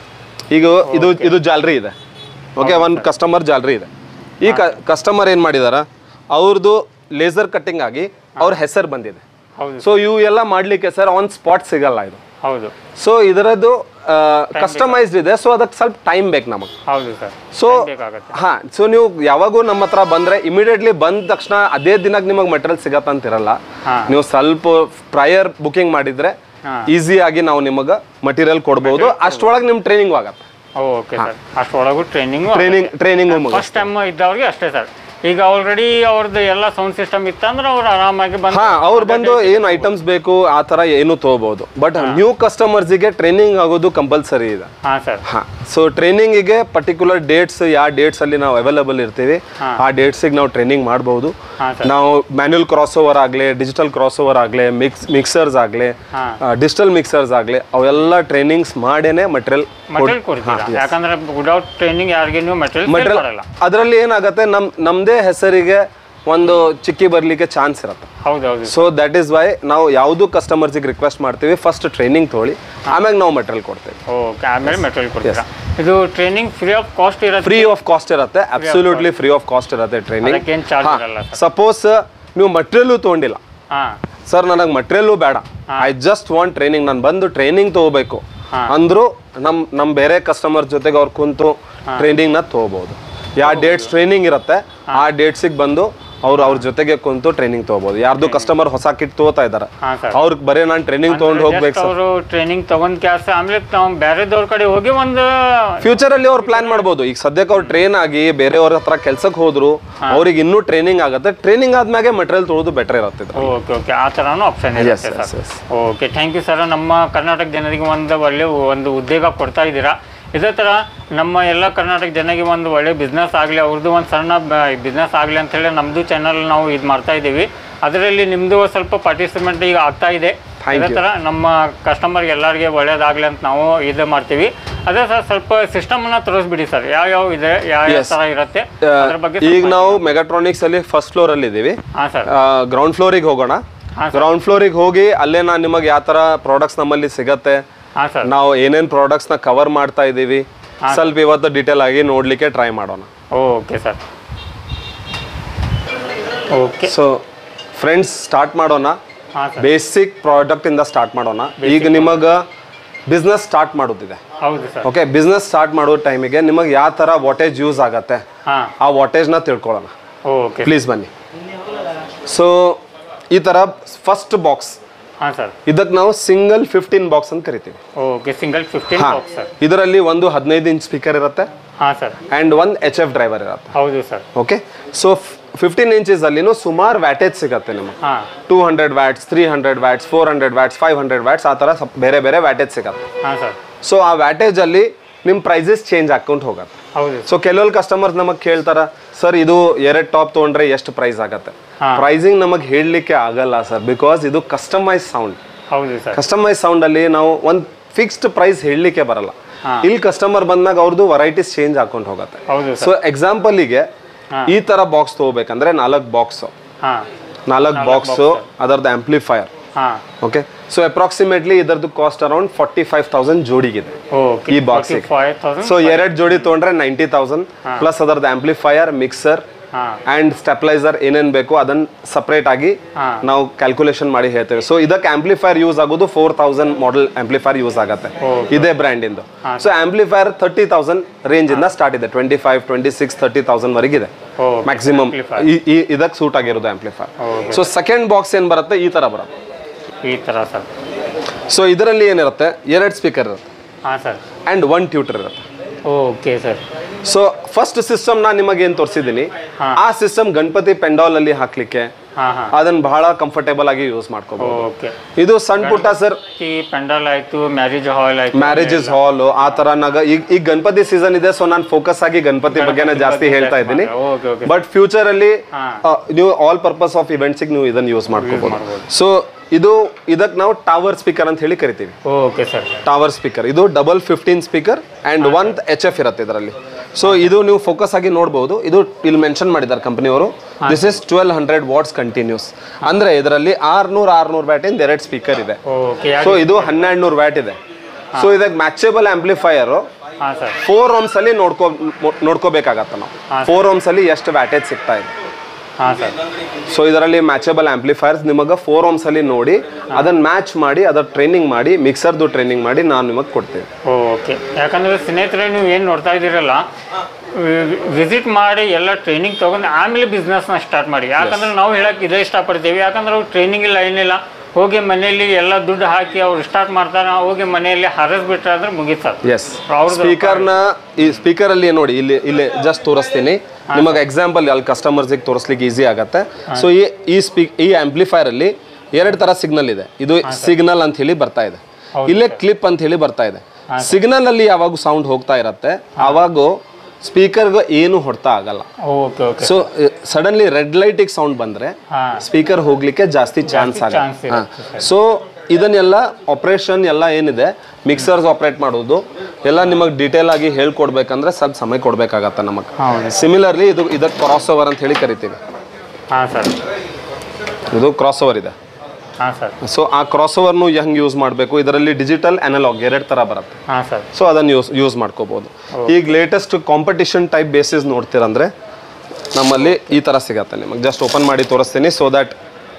ಈಗ ಇದು ಇದು ಜಾಲ್ರಿ ಇದೆ ಓಕೆ ಒಂದು ಕಸ್ಟಮರ್ ಜಾಲ್ರಿ ಇದೆ ಈ ಕಸ್ಟಮರ್ ಏನು ಮಾಡಿದಾರ ಅವ್ರದ್ದು ಲೇಸರ್ ಕಟ್ಟಿಂಗ್ ಆಗಿ ಅವ್ರ ಹೆಸರು ಬಂದಿದೆ ಹೌದು ಸೊ ಇವು ಎಲ್ಲ ಮಾಡಲಿಕ್ಕೆ ಸರ್ ಆನ್ ಸ್ಪಾಟ್ ಸಿಗಲ್ಲ ಇದು ಹೌದು ಸೊ ಇದರದ್ದು ಕಸ್ಟಮೈಸ್ಡ್ ಇದೆ ಸೊ ಅದಕ್ಕೆ ಸ್ವಲ್ಪ ಟೈಮ್ ಬೇಕು ನಮಗೆ ಹೌದು ಸರ್ ಸೊ ಬೇಕಾಗತ್ತೆ ಹಾ ಸೊ ನೀವು ಯಾವಾಗೂ ನಮ್ಮ ಹತ್ರ ಬಂದ್ರೆ ಇಮಿಡಿಯೇಟ್ಲಿ ಬಂದ ತಕ್ಷಣ ಅದೇ ದಿನಕ್ಕೆ ನಿಮಗೆ ಮೆಟೀರಿಯಲ್ ಸಿಗತ್ತಂತಿರಲ್ಲ ಹಾ. ನೀವು ಸ್ವಲ್ಪ ಪ್ರಯರ್ ಬುಕಿಂಗ್ ಮಾಡಿದ್ರೆ ಹಾ. ಈಸಿ ಆಗಿ ನಾವು ನಿಮಗೆ ಮಟೀರಿಯಲ್ ಕೊಡ್ಬೋದು ಅಷ್ಟೊಳಗೆ ನಿಮ್ಮ ಟ್ರೈನಿಂಗ್ ಆಗತ್ತೆ ಓಕೆ ಸರ್ ಅಷ್ಟರೊಳಗೂ training training training first time ಇದ್ದವ್ರಿಗೆ ಅಷ್ಟೇ ಸರ್ ಈಗ ಆಲ್ರೆಡಿ ಅವ್ರದ್ದು ಎಲ್ಲ ಸೌಂಡ್ ಸಿಸ್ಟಮ್ ಇತ್ತಂದ್ರೆ ಅವ್ರು ಆರಾಮಾಗಿ ಬಂದು ಹಾ ಅವ್ರು ಬಂದು ಏನು ಐಟಮ್ಸ್ ಬೇಕು ಆ ತರ ಏನು ತಗೋಬಹುದು ಬಟ್ ನ್ಯೂ ಕಸ್ಟಮರ್ಸಿಗೆ ಟ್ರೈನಿಂಗ್ ಆಗೋದು ಕಂಪಲ್ಸರಿ ಇದೆ ಹಾಂ ಸರ್ ಹಾ ಸೊ ಟ್ರೈನಿಂಗಿಗೆ ಪರ್ಟಿಕ್ಯುಲರ್ ಡೇಟ್ಸ್ ಯಾವ ಡೇಟ್ಸ್ ಅಲ್ಲಿ ನಾವು ಅವೈಲಬಲ್ ಇರ್ತೀವಿ ಆ ಡೇಟ್ಸಿಗೆ ನಾವು ಟ್ರೈನಿಂಗ್ ಮಾಡಬಹುದು ಹಾ, ನಾವು ಮ್ಯಾನ್ಯುಯಲ್ ಕ್ರಾಸ್ ಓವರ್ ಆಗಲಿ ಡಿಜಿಟಲ್ ಕ್ರಾಸ್ ಓವರ್ ಆಗಲಿ ಮಿಕ್ಸ್ ಮಿಕ್ಸರ್ಸ್ ಆಗಲಿ ಹಾ. ಡಿಜಿಟಲ್ ಮಿಕ್ಸರ್ಸ್ ಆಗಲಿ ಅವೆಲ್ಲ ಟ್ರೈನಿಂಗ್ಸ್ ಮಾಡೇನೆ ಮಟೀರಿಯಲ್ ಮಟೀರಿಯಲ್ ಕೊಡ್ತೀರಾ ಯಾಕಂದ್ರೆ ವಿದೌಟ್ ಟ್ರೈನಿಂಗ್ ಯಾರಿಗೆ ನೀವು ಮಟೀರಿಯಲ್ ಮಟೀರಿಯಲ್ ಮಾಡಲ್ಲ ಅದರಲ್ಲಿ ಏನಾಗುತ್ತೆ ನಮ್ ನಮ್ದೇ ಹೆಸರಿಗೆ ಒಂದು ಚಿಕ್ಕಿ ಬರ್ಲಿಕ್ಕೆ ಚಾನ್ಸ್ ಇರುತ್ತೆ ಹೌದು ಹೌದು ಸೊ ದಟ್ ಈಸ್ ವೈ ನಾವು ಯಾವುದು ಕಸ್ಟಮರ್ಸಿಗೆ ರಿಕ್ವೆಸ್ಟ್ ಮಾಡ್ತೀವಿ ಫಸ್ಟ್ ಟ್ರೈನಿಂಗ್ ತೊಗೊಳ್ಳಿ ಆಮ್ಯಾಗ ನಾವು ಮಟೀರಿಯಲ್ ಕೊಡ್ತೀವಿ ಓಕೆ ಆಮೇಲೆ ಮೆಟೀರಿಯಲ್ ಕೊಡ್ತೀರಾ ಇದು ಟ್ರೈನಿಂಗ್ ಫ್ರೀ ಆಫ್ ಕಾಸ್ಟ್ ಇರುತ್ತೆ ಫ್ರೀ ಆಫ್ ಕಾಸ್ಟ್ ಇರುತ್ತೆ ಅಬ್ಸಲ್ಯೂಟ್ಲಿ ಫ್ರೀ ಆಫ್ ಕಾಸ್ಟ್ ಇರುತ್ತೆ ಟ್ರೈನಿಂಗ್ ಅದಕ್ಕೇನು ಚಾರ್ಜ್ ಇರಲ್ಲ ಸರ್ ಸಪೋಸ್ ನೀವು ಮಟೀರಿಯಲು ತೊಗೊಂಡಿಲ್ಲ ಹಾಂ ಸರ್ ನನಗೆ ಮಟೀರಿಯಲು ಬೇಡ ಐ ಜಸ್ಟ್ ವಾಂಟ್ ಟ್ರೈನಿಂಗ್ ನಾನು ಬಂದು ಟ್ರೈನಿಂಗ್ ತೊಗೋಬೇಕು ಹಾ. ಅಂದ್ರು ನಮ್ ನಮ್ ಬೇರೆ ಕಸ್ಟಮರ್ ಜೊತೆಗೆ ಅವ್ರು ಕುಂತು ಟ್ರೈನಿಂಗ್ ನ ತಗೋಬಹುದು ಯಾವ ಡೇಟ್ಸ್ ಟ್ರೈನಿಂಗ್ ಇರುತ್ತೆ ಆ ಡೇಟ್ಸಿಗೆ ಬಂದು ಅವ್ರು ಅವ್ರ ಜೊತೆಗೆ ಕುಂತು ಟ್ರೈನಿಂಗ್ ತಗೋಬಹುದು ಯಾರ್ದು ಕಸ್ಟಮರ್ ಹೊಸ ಕಿಟ್ ತಗೋತಾ ಇದಾರೆ ಹಾಂ ಸರ್ ಅವ್ರಿಗೆ ಬರೀ ನಾನು ಟ್ರೈನಿಂಗ್ ತೊಗೊಂಡು ಹೋಗ್ಬೇಕು ಸರ್ ಅವರು ಟ್ರೈನಿಂಗ್ ತಗೊಂಡ್ ಕ್ಯಾಸ ಆಮೇಲೆ ನಾವು ಬೇರೆದವ್ರ ಕಡೆ ಹೋಗಿ ಒಂದು ಫ್ಯೂಚರ್ ಅಲ್ಲಿ ಅವ್ರು ಪ್ಲಾನ್ ಮಾಡ್ಬೋದು ಈಗ ಸದ್ಯಕ್ಕೆ ಅವ್ರು ಟ್ರೈನ್ ಆಗಿ ಬೇರೆಯವ್ರ ಹತ್ರ ಕೆಲ್ಸಕ್ಕೆ ಹೋದ್ರು ಅವ್ರಿಗೆ ಇನ್ನೂ ಟ್ರೈನಿಂಗ್ ಆಗುತ್ತೆ ಟ್ರೈನಿಂಗ್ ಆದ್ಮೇಲೆ ಮೆಟೀರಿಯಲ್ ತೊಗೊಳೋದು ಬೆಟರ್ ಇರುತ್ತೆ ಇದು. ಓಕೆ ಓಕೆ ಆ ಥರನೂ ಆಪ್ಷನ್ Yes, ಇರುತ್ತೆ yes, sir yes. Okay thank you sir ನಮ್ಮ ಕರ್ನಾಟಕ ಜನರಿಗೆ ಒಂದು ಒಳ್ಳೆ ಒಂದು ಉದ್ಯೋಗ ಕೊಡ್ತಾ ಇದ್ದೀರಾ ಇದೇ ಥರ ನಮ್ಮ ಎಲ್ಲ ಕರ್ನಾಟಕ ಜನರಿಗೆ ಒಂದು ಒಳ್ಳೆ ಬಿಸ್ನೆಸ್ ಆಗಲಿ ಅವ್ರದ್ದು ಒಂದು ಸಣ್ಣ ಬಿಸ್ನೆಸ್ ಆಗಲಿ ಅಂತೇಳಿ ನಮ್ಮದು ಚಾನಲ್ ನಾವು ಇದು ಮಾಡ್ತಾ ಇದ್ದೀವಿ ಅದರಲ್ಲಿ ನಿಮ್ಮದು ಸ್ವಲ್ಪ ಪಾರ್ಟಿಸಿಪೇಟ್ ಈಗ ಆಗ್ತಾ ಇದೆ Thank ಇದೇ you. ಥರ ನಮ್ಮ ಕಸ್ಟಮರ್ಗೆ ಎಲ್ಲರಿಗೆ ಒಳ್ಳೇದಾಗಲಿ ಅಂತ ನಾವು ಇದು ಮಾಡ್ತೀವಿ ಅದೇ ಸರ್ ಸ್ವಲ್ಪ ಸಿಸ್ಟಮನ್ನು ತೋರಿಸ್ಬಿಡಿ ಸರ್ ಯಾವ್ಯಾವ ಇದೆ ಯಾವ ಯಾವ Yes. ಥರ ಇರುತ್ತೆ ಆ, ಅದ್ರ ಬಗ್ಗೆ ಈಗ ನಾವು ಮೆಗಾಟ್ರಾನಿಕ್ಸ್ ಅಲ್ಲಿ ಫಸ್ಟ್ ಫ್ಲೋರ್ ಅಲ್ಲಿ ಇದೀವಿ ಹಾಂ ಸರ್ ಗ್ರೌಂಡ್ ಫ್ಲೋರಿಗೆ ಹೋಗೋಣ ಹಾಂ ಗ್ರೌಂಡ್ ಫ್ಲೋರಿಗೆ ಹೋಗಿ ಅಲ್ಲೇ ನಾನು ನಿಮಗೆ ಯಾವ ತರ ಪ್ರಾಡಕ್ಟ್ಸ್ ನಮ್ಮಲ್ಲಿ ಸಿಗತ್ತೆ ಹಾಂ ಸರ್ ನಾವು ಏನೇನ್ ಪ್ರಾಡಕ್ಟ್ಸ್ ನ ಕವರ್ ಮಾಡ್ತಾ ಇದೀವಿ ಸ್ವಲ್ಪ ಇವತ್ತು ಡೀಟೇಲ್ ಆಗಿ ನೋಡ್ಲಿಕ್ಕೆ ಟ್ರೈ ಮಾಡೋಣ okay sir okay so friends start ಮಾಡೋಣ ಹಾಂ ಸರ್ ಬೇಸಿಕ್ ಪ್ರಾಡಕ್ಟ್ ಇಂದ ಸ್ಟಾರ್ಟ್ ಮಾಡೋಣ ಈಗ ನಿಮಗ ಬಿಸ್ನೆಸ್ ಸ್ಟಾರ್ಟ್ ಮಾಡೋದಿದೆ ಹೌದು ಸರ್ ಓಕೆ ಬಿಸ್ನೆಸ್ ಸ್ಟಾರ್ಟ್ ಮಾಡೋ ಟೈಮಿಗೆ ನಿಮಗೆ ಯಾವ ತರ ವಾಟೇಜ್ ಯೂಸ್ ಆಗತ್ತೆ ಹಾಂ ಆ ವಾಟೇಜ್ನ ತಿಳ್ಕೊಳ್ಳೋಣ ಓಕೆ ಪ್ಲೀಸ್ ಬನ್ನಿ ಸೊ ಈ ತರ ಫಸ್ಟ್ ಬಾಕ್ಸ್ ಹಾಂ ಸರ್ ಇದಕ್ಕೆ ನಾವು ಸಿಂಗಲ್ ಫಿಫ್ಟೀನ್ ಬಾಕ್ಸ್ ಅಂತ ಕರಿತೀವಿ ಓಕೆ ಸಿಂಗಲ್ ಫಿಫ್ಟೀನ್ ಹಾ. ಬಾಕ್ಸ್ ಸರ್ ಇದರಲ್ಲಿ ಒಂದು ಹದಿನೈದು ಇಂಚ್ ಸ್ಪೀಕರ್ ಇರುತ್ತೆ ಹಾಂ ಸರ್ ಆ್ಯಂಡ್ ಒಂದು ಎಚ್ ಎಫ್ ಡ್ರೈವರ್ ಇರುತ್ತೆ ಹೌದು sir okay so fifteen inches ಅಲ್ಲಿನೂ ಸುಮಾರು ವ್ಯಾಟೇಜ್ ಸಿಗುತ್ತೆ ನಿಮಗೆ ಹಾಂ two hundred watts three hundred watts four hundred watts five hundred watts ಆ ಥರ ಸ್ವಲ್ಪ ಬೇರೆ ಬೇರೆ ವ್ಯಾಟೇಜ್ ಸಿಗುತ್ತೆ ಹಾಂ ಸರ್ ಸೊ ಆ ವ್ಯಾಟೇಜಲ್ಲಿ ನಿಮ್ಮ ಪ್ರೈಸಸ್ ಚೇಂಜ್ ಹಾಕೊಂಡು ಹೋಗುತ್ತೆ ಹೌದು ಸೊ ಕೆಲವೊಂದು ಕಸ್ಟಮರ್ಸ್ ನಮಗೆ ಕೇಳ್ತಾರ ಸರ್ ಇದು ಎರಡು ಟಾಪ್ ತೊಗೊಂಡ್ರೆ ಎಷ್ಟು ಪ್ರೈಸ್ ಆಗತ್ತೆ ಹಾ. ಪ್ರೈಸಿಂಗ್ ನಮಗೆ ಹೇಳಲಿಕ್ಕೆ ಆಗಲ್ಲ ಸರ್ ಬಿಕಾಸ್ ಇದು ಕಸ್ಟಮೈಸ್ ಸೌಂಡ್ ಹೌದು ಸರ್ ಕಸ್ಟಮೈಸ್ ಸೌಂಡ್ ಅಲ್ಲಿ ನಾವು ಒಂದು ಫಿಕ್ಸ್ಡ್ ಪ್ರೈಸ್ ಹೇಳಲಿಕ್ಕೆ ಬರಲ್ಲ ಹಾ. ಇಲ್ಲಿ ಕಸ್ಟಮರ್ ಬಂದಾಗ ಅವ್ರದ್ದು ವೆರೈಟೀಸ್ ಚೇಂಜ್ ಹಾಕೊಂಡು ಹೋಗುತ್ತೆ ಹೌದು ಸರ್ ಸೊ ಎಕ್ಸಾಂಪಲಿಗೆ ಈ ತರ ಬಾಕ್ಸ್ ತಗೋಬೇಕಂದ್ರೆ ನಾಲ್ಕು ಬಾಕ್ಸ್ ಹಾಂ ನಾಲ್ಕು ಬಾಕ್ಸ್ ಅದರದ್ದು ಆಂಪ್ಲಿಫೈಯರ್ ಹಾಂ ಓಕೆ ಸೊ ಅಪ್ರಾಕ್ಸಿಮೇಟ್ಲಿ ಇದರದ್ದು cost around forty five thousand ಜೋಡಿಗಿದೆ ಓಕೆ ಈ ಬಾಕ್ಸ್ ಫೈವ್ ತೌಸಂಡ್ ಸೊ ಎರಡು ಜೋಡಿ ತೊಗೊಂಡ್ರೆ ನೈಂಟಿ ತೌಸಂಡ್ ಪ್ಲಸ್ ಅದರದ್ದು ಆಂಪ್ಲಿಫೈಯರ್ ಮಿಕ್ಸರ್ ಹಾಂ ಅಂಡ್ ಸ್ಟೆಪ್ಲೈಸರ್ ಏನೇನ್ ಬೇಕು ಅದನ್ನ ಸಪರೇಟ್ ಆಗಿ ಹಾ. ನಾವು ಕ್ಯಾಲ್ಕುಲೇಷನ್ ಮಾಡಿ ಹೇಳ್ತೇವೆ ಸೊ ಇದಕ್ಕೆ ಆಂಪ್ಲಿಫೈರ್ ಯೂಸ್ ಆಗೋದು four thousand model amplifier use ಆಗುತ್ತೆ ಇದೇ ಬ್ರ್ಯಾಂಡ್ ಇಂದು so amplifier thirty thousand range ಇಂದ ಸ್ಟಾರ್ಟ್ ಇದೆ twenty five twenty six thirty thousand ವರೆಗಿದೆ ಓ ಮ್ಯಾಕ್ಸಿಮಮ್ amplifier. ಇದಕ್ಕೆ ಸೂಟ್ ಆಗಿರೋದು amplifier Okay. So second box ಏನ್ ಬರುತ್ತೆ ಈ ತರ ಬರುತ್ತೆ ಈ ಥರ ಸರ್ ಸೊ ಇದರಲ್ಲಿ ಏನಿರುತ್ತೆ ಎರಡು ಸ್ಪೀಕರ್ ಇರುತ್ತೆ ಹಾಂ ಸರ್ ಆ್ಯಂಡ್ ಒನ್ ಟ್ಯೂಟರ್ ಇರುತ್ತೆ okay sir so first system ನಾನು ನಿಮಗೆ ಏನು ತೋರಿಸಿದ್ದೀನಿ ಹಾ. ಆ ಸಿಸ್ಟಮ್ ಗಣಪತಿ ಪೆಂಡಾಲ್ ಅಲ್ಲಿ ಹಾಕ್ಲಿಕ್ಕೆ ಹಾಂ ಹಾಂ ಅದನ್ನ ಬಹಳ ಕಂಫರ್ಟೇಬಲ್ ಆಗಿ ಯೂಸ್ ಮಾಡ್ಕೋಬಹುದು ಓಕೆ ಇದು ಸಣ್ಣ ಪುಟ್ಟ ಸರ್ ಈ ಪೆಂಡಲ್ ಆಯಿತು ಮ್ಯಾರೇಜ್ ಹಾಲ್ ಆಯಿತು ಮ್ಯಾರೇಜಸ್ ಹಾಲ್ ಆ ತರ ನಾಗ ಈಗ ಈಗ ಗಣಪತಿ ಸೀಸನ್ ಇದೆ ಸೊ ನಾನು ಫೋಕಸ್ ಆಗಿ ಗಣಪತಿ ಬಗ್ಗೆನೇ ಜಾಸ್ತಿ ಹೇಳ್ತಾ ಇದ್ದೀನಿ ಓಕೆ ಓಕೆ ಬಟ್ ಫ್ಯೂಚರ್ ಅಲ್ಲಿ ಹಾ. ಆ, ನೀವು ಆಲ್ ಪರ್ಪಸ್ ಆಫ್ ಇವೆಂಟ್ಸ್ ನೀವು ಇದನ್ನ ಯೂಸ್ ಮಾಡ್ಕೋಬಹುದು ಮಾಡ್ಬೋದು. ಸೊ ಇದು ಇದಕ್ಕೆ ನಾವು ಟವರ್ ಸ್ಪೀಕರ್ ಅಂತ ಹೇಳಿ ಕರಿತೀವಿ ಓಕೆ ಸರ್ ಟವರ್ ಸ್ಪೀಕರ್ ಇದು double fifteen speaker and one H F ಇರುತ್ತೆ ಇದರಲ್ಲಿ ಸೊ ಇದು ನೀವು ಫೋಕಸ್ ಆಗಿ ನೋಡಬಹುದು ಇದು ಇಲ್ಲಿ ಮೆನ್ಷನ್ ಮಾಡಿದ್ದಾರೆ ಕಂಪನಿಯವರು this is twelve hundred watts continuous ಅಂದ್ರೆ ಇದರಲ್ಲಿ ಆರ್ನೂರ್ ಆರ್ನೂರ್ ವ್ಯಾಟಿಂದ ಎರಡು ಸ್ಪೀಕರ್ ಇದೆ ಓಕೆ ಸೊ ಇದು ಹನ್ನೆರಡು ನೂರು ವ್ಯಾಟ್ ಇದೆ ಸೊ ಇದಕ್ಕೆ ಮ್ಯಾಚೇಬಲ್ ಆಂಪ್ಲಿಫೈಯರ್ ಹಾಂ ಸರ್ ಫೋರ್ ಓಮ್ಸ್ ಅಲ್ಲಿ ನೋಡ್ಕೋ ನೋಡ್ಕೋಬೇಕಾಗತ್ತ ನಾವು ಫೋರ್ ಓಮ್ಸ್ ಅಲ್ಲಿ ಎಷ್ಟು ವ್ಯಾಟೇಜ್ ಸಿಗ್ತಾ ಇದೆ ಹಾಂ ಸರ್ ಸೊ ಇದರಲ್ಲಿ ಮ್ಯಾಚೇಬಲ್ ಆಂಪ್ಲಿಫೈರ್ಸ್ ನಿಮಗೆ ಫೋರ್ ಓಮ್ಸ್ ಅಲ್ಲಿ ನೋಡಿ ಅದನ್ನ ಮ್ಯಾಚ್ ಮಾಡಿ ಅದರ ಟ್ರೈನಿಂಗ್ ಮಾಡಿ ಮಿಕ್ಸರ್ದು ಟ್ರೈನಿಂಗ್ ಮಾಡಿ ನಾನು ನಿಮಗೆ ಕೊಡ್ತೇವೆ ಓಕೆ ಯಾಕಂದ್ರೆ ಸ್ನೇಹಿತರೆ ನೀವು ಏನು ನೋಡ್ತಾ ಇದ್ದೀರಲ್ಲ ವಿಸಿಟ್ ಮಾಡಿ ಎಲ್ಲ ಟ್ರೈನಿಂಗ್ ತೊಗೊಂಡು ಆಮೇಲೆ ಬಿಸ್ನೆಸ್ನ ಸ್ಟಾರ್ಟ್ ಮಾಡಿ ಯಾಕಂದ್ರೆ ನಾವು ಹೇಳಕ್ಕೆ ಇದೇ ಇಷ್ಟಪಡ್ತೀವಿ ಯಾಕಂದ್ರೆ ಅವ್ರು ಟ್ರೈನಿಂಗ್ ಇಲ್ಲ ಏನಿಲ್ಲ ಹೋಗಿ ಮನೆಯಲ್ಲಿ ಎಲ್ಲ ದುಡ್ಡು ಹಾಕಿ ಅವ್ರು ಸ್ಟಾರ್ಟ್ ಮಾಡ್ತಾರೆ ಹೋಗಿ ಮನೆಯಲ್ಲಿ ಹರಸ್ಬಿಟ್ರೆ ಅಂದ್ರೆ ಮುಗಿತಾರೆ ಎಸ್ ಸ್ಪೀಕರ್ನ ಈ ಸ್ಪೀಕರ್ ಅಲ್ಲಿ ನೋಡಿ ಇಲ್ಲಿ ಇಲ್ಲಿ ಜಸ್ಟ್ ತೋರಿಸ್ತೀನಿ ನಿಮಗೆ ಎಕ್ಸಾಂಪಲ್ ಅಲ್ಲಿ ಕಸ್ಟಮರ್ಸಿಗೆ ತೋರಿಸ್ಲಿಕ್ಕೆ ಈಸಿ ಆಗತ್ತೆ ಸೊ ಈ ಈ ಸ್ಪೀಕ್ ಈ ಆಂಪ್ಲಿಫೈರ್ ಅಲ್ಲಿ ಎರಡು ತರ ಸಿಗ್ನಲ್ ಇದೆ ಇದು ಸಿಗ್ನಲ್ ಅಂತ ಹೇಳಿ ಬರ್ತಾ ಇದೆ ಇಲ್ಲೇ ಕ್ಲಿಪ್ ಅಂತ ಹೇಳಿ ಬರ್ತಾ ಇದೆ ಸಿಗ್ನಲ್ ಅಲ್ಲಿ ಯಾವಾಗ ಸೌಂಡ್ ಹೋಗ್ತಾ ಇರತ್ತೆ ಅವಾಗ ಸ್ಪೀಕರ್ಗೆ ಏನು ಹೊಡ್ತಾ ಆಗಲ್ಲ okay okay so suddenly red ಲೈಟಿಗೆ ಸೌಂಡ್ ಬಂದ್ರೆ ಹಾಂ ಸ್ಪೀಕರ್ ಹೋಗ್ಲಿಕ್ಕೆ ಜಾಸ್ತಿ ಚಾನ್ಸ್ chance ಆಗುತ್ತೆ ಇರುತ್ತೆ ಸೊ ಇದನ್ನೆಲ್ಲ ಆಪರೇಷನ್ ಎಲ್ಲ ಏನಿದೆ ಮಿಕ್ಸರ್ಸ್ ಆಪರೇಟ್ ಮಾಡೋದು ಎಲ್ಲ ನಿಮಗೆ ಡೀಟೇಲ್ ಆಗಿ ಹೇಳ್ಕೊಡ್ಬೇಕಂದ್ರೆ ಸ್ವಲ್ಪ ಸಮಯ ಕೊಡ್ಬೇಕಾಗತ್ತೆ ನಮಗೆ ಹೌದು ಸಿಮಿಲರ್ಲಿ ಇದು ಇದಕ್ಕೆ ಕ್ರಾಸ್ ಓವರ್ ಅಂತ ಹೇಳಿ ಕರಿತೀವಿ ಹಾಂ ಸರ್ ಇದು ಕ್ರಾಸ್ ಓವರ್ ಇದೆ ಹಾಂ ಸರ್ ಸೊ ಆ ಕ್ರಾಸ್ ಓವರ್ನು ಹೆಂಗೆ ಯೂಸ್ ಮಾಡಬೇಕು ಇದರಲ್ಲಿ ಡಿಜಿಟಲ್ ಅನಲಾಗ್ ಎರಡು ಥರ ಬರುತ್ತೆ ಹಾಂ ಸರ್ ಸೊ ಅದನ್ನು ಯೂಸ್ ಯೂಸ್ ಮಾಡ್ಕೋಬೋದು ಈಗ ಲೇಟೆಸ್ಟ್ ಕಾಂಪಿಟಿಷನ್ ಟೈಪ್ ಬೇಸಿಸ್ ನೋಡ್ತೀರಂದ್ರೆ ನಮ್ಮಲ್ಲಿ ಈ ಥರ ಸಿಗತ್ತೆ ನಿಮಗೆ ಜಸ್ಟ್ ಓಪನ್ ಮಾಡಿ ತೋರಿಸ್ತೀನಿ ಸೊ ದ್ಯಾಟ್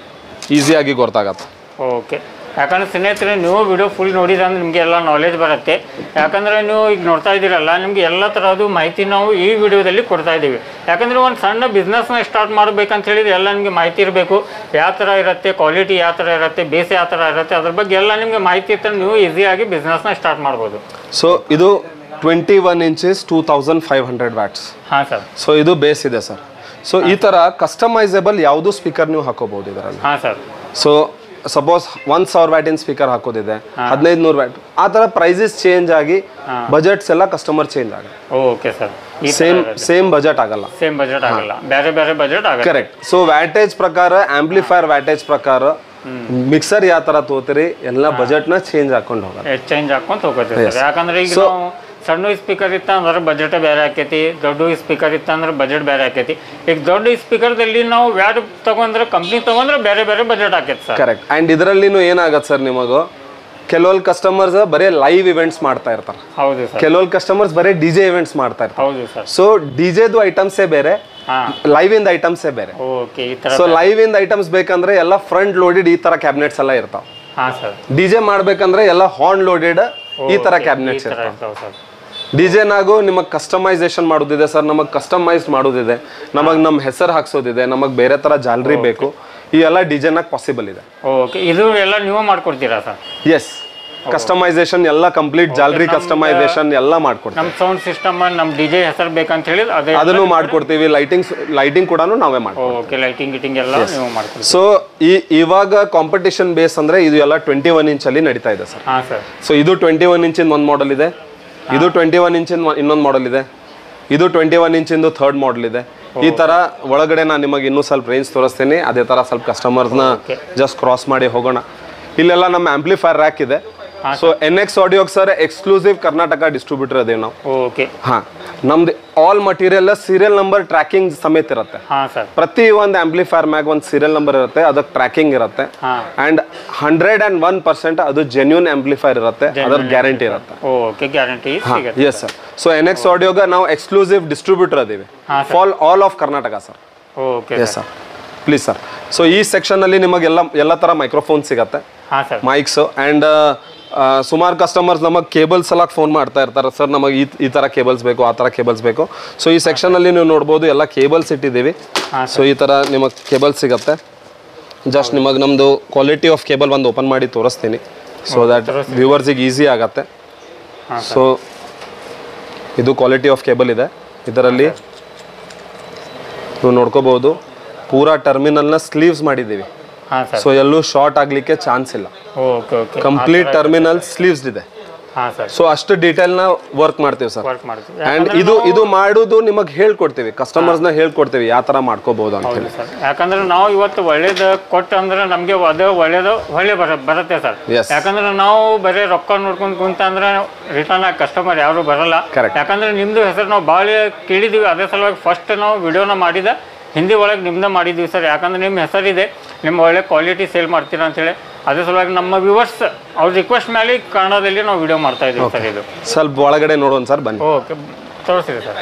ಈಸಿಯಾಗಿ ಗೊತ್ತಾಗತ್ತೆ ಓಕೆ ಯಾಕಂದ್ರೆ ಸ್ನೇಹಿತರೆ ನೀವು ವಿಡಿಯೋ ಫುಲ್ ನೋಡಿದ್ರೆ ನಿಮಗೆ ಎಲ್ಲ ನಾಲೆಜ್ ಬರುತ್ತೆ ಯಾಕಂದರೆ ನೀವು ಈಗ ನೋಡ್ತಾ ಇದ್ದೀರಲ್ಲ ನಿಮಗೆ ಎಲ್ಲ ಥರದ್ದು ಮಾಹಿತಿ ನಾವು ಈ ವಿಡಿಯೋದಲ್ಲಿ ಕೊಡ್ತಾ ಇದ್ದೀವಿ ಯಾಕಂದರೆ ಒಂದು ಸಣ್ಣ ಬಿಸ್ನೆಸ್ನ ಸ್ಟಾರ್ಟ್ ಮಾಡಬೇಕಂತ ಹೇಳಿದ್ರೆ ಎಲ್ಲ ನಿಮಗೆ ಮಾಹಿತಿ ಇರಬೇಕು ಯಾವ ಥರ ಇರುತ್ತೆ ಕ್ವಾಲಿಟಿ ಯಾವ ಥರ ಇರುತ್ತೆ ಬೇಸ್ ಯಾವ ಥರ ಇರುತ್ತೆ ಅದ್ರ ಬಗ್ಗೆ ಎಲ್ಲ ನಿಮಗೆ ಮಾಹಿತಿ ಇರ್ತಾರೆ ನೀವು ಈಸಿಯಾಗಿ ಬಿಸ್ನೆಸ್ನ ಸ್ಟಾರ್ಟ್ ಮಾಡ್ಬೋದು ಸೊ ಇದು twenty one inches two thousand five hundred watts ಹಾಂ ಸರ್ ಸೊ ಇದು ಬೇಸ್ ಇದೆ ಸರ್ ಸೊ ಈ ಥರ ಕಸ್ಟಮೈಸೇಬಲ್ ಯಾವುದು ಸ್ಪೀಕರ್ ನೀವು ಹಾಕೋಬಹುದು ಇದರಲ್ಲಿ ಹಾಂ ಸರ್ ಸೊ ಸಪೋಸ್ ಒಂದ್ ಸಾವಿರ ವ್ಯಾಟಿನ ಸ್ಪೀಕರ್ ಹಾಕೋದಿದೆ ಹದಿನೈದು ನೂರು ವ್ಯಾಟ್ ಆ ಥರ ಪ್ರೈಸಸ್ ಚೇಂಜ್ ಆಗಿ ಬಜೆಟ್ಸ್ ಎಲ್ಲ ಕಸ್ಟಮರ್ ಚೇಂಜ್ ಆಗುತ್ತೆ ಓಕೆ ಸರ್ ಈ ಸೇಮ್ ಸೇಮ್ ಬಜೆಟ್ ಆಗಲ್ಲ ಸೇಮ್ ಬಜೆಟ್ ಆಗಲ್ಲ ಬೇರೆ ಬೇರೆ ಬಜೆಟ್ ಆಗುತ್ತೆ ಕರೆಕ್ಟ್ ಸೊ ವ್ಯಾಟೇಜ್ ಪ್ರಕಾರ ಆಂಪ್ಲಿಫೈರ್ ವ್ಯಾಟೇಜ್ ಪ್ರಕಾರ ಮಿಕ್ಸರ್ ಯಾವ ಥರ ತಗೋತೀರಿ ಎಲ್ಲ ಬಜೆಟ್ನ ಚೇಂಜ್ ಹಾಕೊಂಡು ಹೋಗಲ್ಲ ಚೇಂಜ್ ಹಾಕೊಂತ ಹೋಗುತ್ತೆ ಸರ್ ಯಾಕಂದ್ರೆ ಈಗ ನಾವು ಸಣ್ಣ ಸ್ಪೀಕರ್ ಇತ್ತ ಅಂದ್ರೆ ಬಜೆಟ್ ಬೇರೆ ಆಕೈತಿ ದೊಡ್ಡ ಸ್ಪೀಕರ್ ಇತ್ತ ಅಂದ್ರೆ ಬಜೆಟ್ ಬೇರೆ ಆಕೈತಿ ಈಗ ದೊಡ್ಡ ಸ್ಪೀಕರ್ದಲ್ಲಿ ನಾವು ವ್ಯಾಟ್ ತಗೊಂಡ್ರೆ ಕಂಪ್ನಿ ತಗೊಂಡ್ರೆ ಬೇರೆ ಬೇರೆ ಬಜೆಟ್ ಆಕೈತಿ ಸರ್ ಕರೆಕ್ಟ್ ಆ್ಯಂಡ್ ಇದರಲ್ಲಿನೂ ಏನಾಗತ್ತೆ ಸರ್ ನಿಮಗೂ ಕೆಲವೊಂದು ಕಸ್ಟಮರ್ಸ್ ಬರೀ ಲೈವ್ ಇವೆಂಟ್ಸ್ ಮಾಡ್ತಾ ಇರ್ತಾರೆ ಹೌದು ಸರ್ ಕೆಲವೊಂದು ಕಸ್ಟಮರ್ಸ್ ಬರೀ ಡಿ ಜೆ ಇವೆಂಟ್ಸ್ ಮಾಡ್ತಾ ಇರ್ತಾರೆ ಹೌದು ಸರ್ ಸೊ ಡಿ ಜೆದು ಐಟಮ್ಸೇ ಬೇರೆ ಹಾಂ ಲೈವ್ ಇಂದ ಐಟಮ್ಸೇ ಬೇರೆ ಓಕೆ ಈ ಥರ ಸೊ ಲೈವ್ ಇಂದ ಐಟಮ್ಸ್ ಬೇಕಂದ್ರೆ ಎಲ್ಲ ಫ್ರಂಟ್ ಲೋಡೆಡ್ ಈ ತರ ಕ್ಯಾಬಿನೆಟ್ಸ್ ಎಲ್ಲ ಇರ್ತಾವ ಹಾಂ ಸರ್ ಡಿ ಜೆ ಮಾಡ್ಬೇಕಂದ್ರೆ ಎಲ್ಲ ಹಾರ್ನ್ ಲೋಡೆಡ್ ಈ ತರ ಈ ಕ್ಯಾಬಿನೆಟ್ಸ್ ಥರ ಇರ್ತಾವ ಇರ್ತಾವೆ ಸರ್ ಡಿ ಜೆನಾಗೂ ನಿಮಗೆ ಕಸ್ಟಮೈಸೇಷನ್ ಮಾಡೋದಿದೆ ಸರ್ ನಮಗೆ ಕಸ್ಟಮೈಸ್ ಮಾಡೋದಿದೆ ನಮಗೆ ನಮ್ಮ ಹೆಸರು ಹಾಕ್ಸೋದಿದೆ ನಮಗೆ ಬೇರೆ ತರ ಜಾಲರಿ ಬೇಕು ಈ ಎಲ್ಲ ಡಿ ಜೆನಾಗ ಪಾಸಿಬಲ್ ಇದೆ ಓಕೆ ಇದು ಎಲ್ಲ ನೀವು ಮಾಡ್ಕೊಡ್ತೀರಾ ಸರ್ ಎಸ್ ಕಸ್ಟಮೈಸೇಷನ್ ಎಲ್ಲ ಕಂಪ್ಲೀಟ್ ಜಾಲರಿ ಕಸ್ಟಮೈಸೇಷನ್ ಎಲ್ಲ ಮಾಡ್ಕೊಡ್ತೀವಿ ನಮ್ಮ ಸೌಂಡ್ ಸಿಸ್ಟಮ್ ನಮ್ಮ ಡಿ ಜೆ ಹೆಸರು ಬೇಕಂತ ಹೇಳಿದ್ರೆ ಅದೇ ಅದನ್ನು ಮಾಡ್ಕೊಡ್ತೀವಿ ಲೈಟಿಂಗ್ ಲೈಟಿಂಗ್ ಕೂಡ ನಾವೇ ಮಾಡ್ತೀವಿ ಓಕೆ ಲೈಟಿಂಗ್ ಗಿಟಿಂಗ್ ಎಲ್ಲ ನೀವು ಮಾಡ್ಕೊಡ್ತೀವಿ ಸೊ ಈ ಇವಾಗ ಕಾಂಪಿಟಿಷನ್ ಬೇಸ್ ಅಂದ್ರೆ ಇದು ಎಲ್ಲ ಟ್ವೆಂಟಿ ಒನ್ ಇಂಚ್ ಅಲ್ಲಿ ನಡೀತಾ ಇದೆ ಸರ್ ಹಾಂ ಸರ್ ಸೊ ಇದು ಟ್ವೆಂಟಿ ಒನ್ ಇಂಚಿನ ಒಂದು ಮಾಡೆಲ್ ಇದೆ ಇದು ಟ್ವೆಂಟಿ ಒನ್ ಇಂಚಿನ ಇನ್ನೊಂದು ಮಾಡೆಲ್ ಇದೆ ಇದು ಟ್ವೆಂಟಿ ಒನ್ ಇಂಚಿಂದು ಥರ್ಡ್ ಮಾಡೆಲ್ ಇದೆ ಈ ತರ ಒಳಗಡೆ ನಾನು ನಿಮಗೆ ಇನ್ನೂ ಸ್ವಲ್ಪ ರೇಂಜ್ ತೋರಿಸ್ತೀನಿ ಅದೇ ತರ ಸ್ವಲ್ಪ ಕಸ್ಟಮರ್ಸ್ನ ಜಸ್ಟ್ ಕ್ರಾಸ್ ಮಾಡಿ ಹೋಗೋಣ ಇಲ್ಲೆಲ್ಲ ನಮ್ಮ ಆಂಪ್ಲಿಫೈರ್ ರ್ಯಾಕ್ ಇದೆ ಸೊ ಎನ್ ಎಕ್ಸ್ ಆಡಿಯೋಗೆ ಸರ್ ಎಕ್ಸ್ಕ್ಲೂಸಿವ್ ಕರ್ನಾಟಕ ಡಿಸ್ಟ್ರಿಬ್ಯೂಟರ್ ಅದೇವಿ ನಾವು ಓಕೆ ಹಾಂ ನಮ್ದು all material serial number tracking ಸಮೇತ ಇರುತ್ತೆ ಹಾಂ ಸರ್ ಪ್ರತಿ ಒಂದು ಆಂಪ್ಲಿಫೈರ್ ಮ್ಯಾಗ ಒಂದು ಸೀರಿಯಲ್ ನಂಬರ್ ಇರುತ್ತೆ ಅದಕ್ಕೆ ಟ್ರ್ಯಾಕಿಂಗ್ ಇರುತ್ತೆ ಹಾಂ and hundred and one percent ಅದು ಜೆನ್ಯೂನ್ ಆಂಪ್ಲಿಫೈರ್ ಇರುತ್ತೆ ಅದರ ಗ್ಯಾರಂಟಿ ಇರುತ್ತೆ ಓಕೆ ಗ್ಯಾರಂಟಿ ಸಿಗುತ್ತೆ yes sir so N X ಆಡಿಯೋಗ ನಾವು ಎಕ್ಸ್ಕ್ಲೂಸಿವ್ ಡಿಸ್ಟ್ರಿಬ್ಯೂಟರ್ ಅದೀವಿ ಹಾಂ for all of Karnataka sir okay yes sir please sir so ಈ ಸೆಕ್ಷನಲ್ಲಿ ನಿಮಗೆಲ್ಲ ಎಲ್ಲ ಥರ ಮೈಕ್ರೋಫೋನ್ ಸಿಗತ್ತೆ ಹಾಂ ಸರ್ ಮೈಕ್ಸ್ ಆ್ಯಂಡ್ ಸುಮಾರು ಕಸ್ಟಮರ್ಸ್ ನಮಗೆ ಕೇಬಲ್ಸ್ ಎಲ್ಲ ಫೋನ್ ಮಾಡ್ತಾ ಇರ್ತಾರೆ ಸರ್ ನಮಗೆ ಈ ಈ ಥರ ಕೇಬಲ್ಸ್ ಬೇಕು ಆ ಥರ ಕೇಬಲ್ಸ್ ಬೇಕು ಸೊ ಈ ಸೆಕ್ಷನಲ್ಲಿ ನೀವು ನೋಡ್ಬೋದು ಎಲ್ಲ ಕೇಬಲ್ಸ್ ಇಟ್ಟಿದ್ದೀವಿ ಹಾಂ ಸೊ ಈ ಥರ ನಿಮಗೆ ಕೇಬಲ್ಸ್ ಸಿಗತ್ತೆ ಜಸ್ಟ್ ನಿಮಗೆ ನಮ್ಮದು ಕ್ವಾಲಿಟಿ ಆಫ್ ಕೇಬಲ್ ಒಂದು ಓಪನ್ ಮಾಡಿ ತೋರಿಸ್ತೀನಿ ಸೊ ದ್ಯಾಟ್ ವ್ಯೂವರ್ಸಿಗೆ ಈಸಿ ಆಗತ್ತೆ ಹಾಂ ಸೊ ಇದು ಕ್ವಾಲಿಟಿ ಆಫ್ ಕೇಬಲ್ ಇದೆ ಇದರಲ್ಲಿ ನೀವು ನೋಡ್ಕೋಬಹುದು ಪೂರಾ ಟರ್ಮಿನಲ್ನ ಸ್ಲೀವ್ಸ್ ಮಾಡಿದ್ದೀವಿ ಹಾಂ ಸರ್ ಸೊ ಎಲ್ಲೂ ಶಾರ್ಟ್ ಆಗಲಿಕ್ಕೆ ಚಾನ್ಸ್ ಇಲ್ಲ okay okay complete terminal sleeves ಇದೆ ಹಾಂ ಸರ್ ಸೊ ಅಷ್ಟು ಡೀಟೇಲ್ನ ವರ್ಕ್ ಮಾಡ್ತೀವಿ ಸರ್ ವರ್ಕ್ ಮಾಡ್ತೀವಿ ಅಂಡ್ ಇದು ಇದು ಮಾಡೋದು ನಿಮಗೆ ಹೇಳ್ಕೊಡ್ತೀವಿ ಕಸ್ಟಮರ್ಸ್ನ ಹೇಳ್ಕೊಡ್ತೀವಿ ಯಾವ ಥರ ಮಾಡ್ಕೋಬಹುದು ಅಂತ ಹೇಳಿ ಸರ್ ಯಾಕಂದ್ರೆ ನಾವು ಇವತ್ತು ಒಳ್ಳೇದು ಕೊಟ್ಟು ಅಂದ್ರೆ ನಮಗೆ ಅದು ಒಳ್ಳೇದು ಒಳ್ಳೆ ಬರ ಬರುತ್ತೆ ಸರ್ Yes. ಯಾಕಂದ್ರೆ ನಾವು ಬರೀ ರೊಕ್ಕ ನೋಡ್ಕೊಂಡು ಕುಂತ ಅಂದ್ರೆ ರಿಟರ್ನ್ ಆಗಿ ಕಸ್ಟಮರ್ ಯಾರು ಬರಲ್ಲ Correct. ಯಾಕಂದ್ರೆ ನಿಮ್ದು ಹೆಸರು ನಾವು ಭಾಳ ಕೇಳಿದೀವಿ ಅದೇ ಸಲುವಾಗಿ ಫಸ್ಟ್ ನಾವು ವಿಡಿಯೋನ ಮಾಡಿದ ಹಿಂದಿ ಒಳಗೆ ನಿಮ್ದು ಮಾಡಿದ್ವಿ ಸರ್ ಯಾಕಂದ್ರೆ ನಿಮ್ಮ ಹೆಸರಿದೆ ನಿಮ್ಮ ಒಳ್ಳೆ ಕ್ವಾಲಿಟಿ ಸೇಲ್ ಮಾಡ್ತೀರಾ ಅಂತೇಳಿ ಅದೇ ಸಲುವಾಗಿ ನಮ್ಮ ವ್ಯೂವರ್ಸ್ ಅವ್ರ ರಿಕ್ವೆಸ್ಟ್ ಮೇಲೆ ಕನ್ನಡದಲ್ಲಿ ನಾವು ವಿಡಿಯೋ ಮಾಡ್ತಾ ಇದ್ದೀವಿ ಸರ್ ಇದು ಸ್ವಲ್ಪ ಒಳಗಡೆ ನೋಡೋಣ ಸರ್ ಬನ್ನಿ ಓಕೆ ತೋರಿಸಿದೆ ಸರ್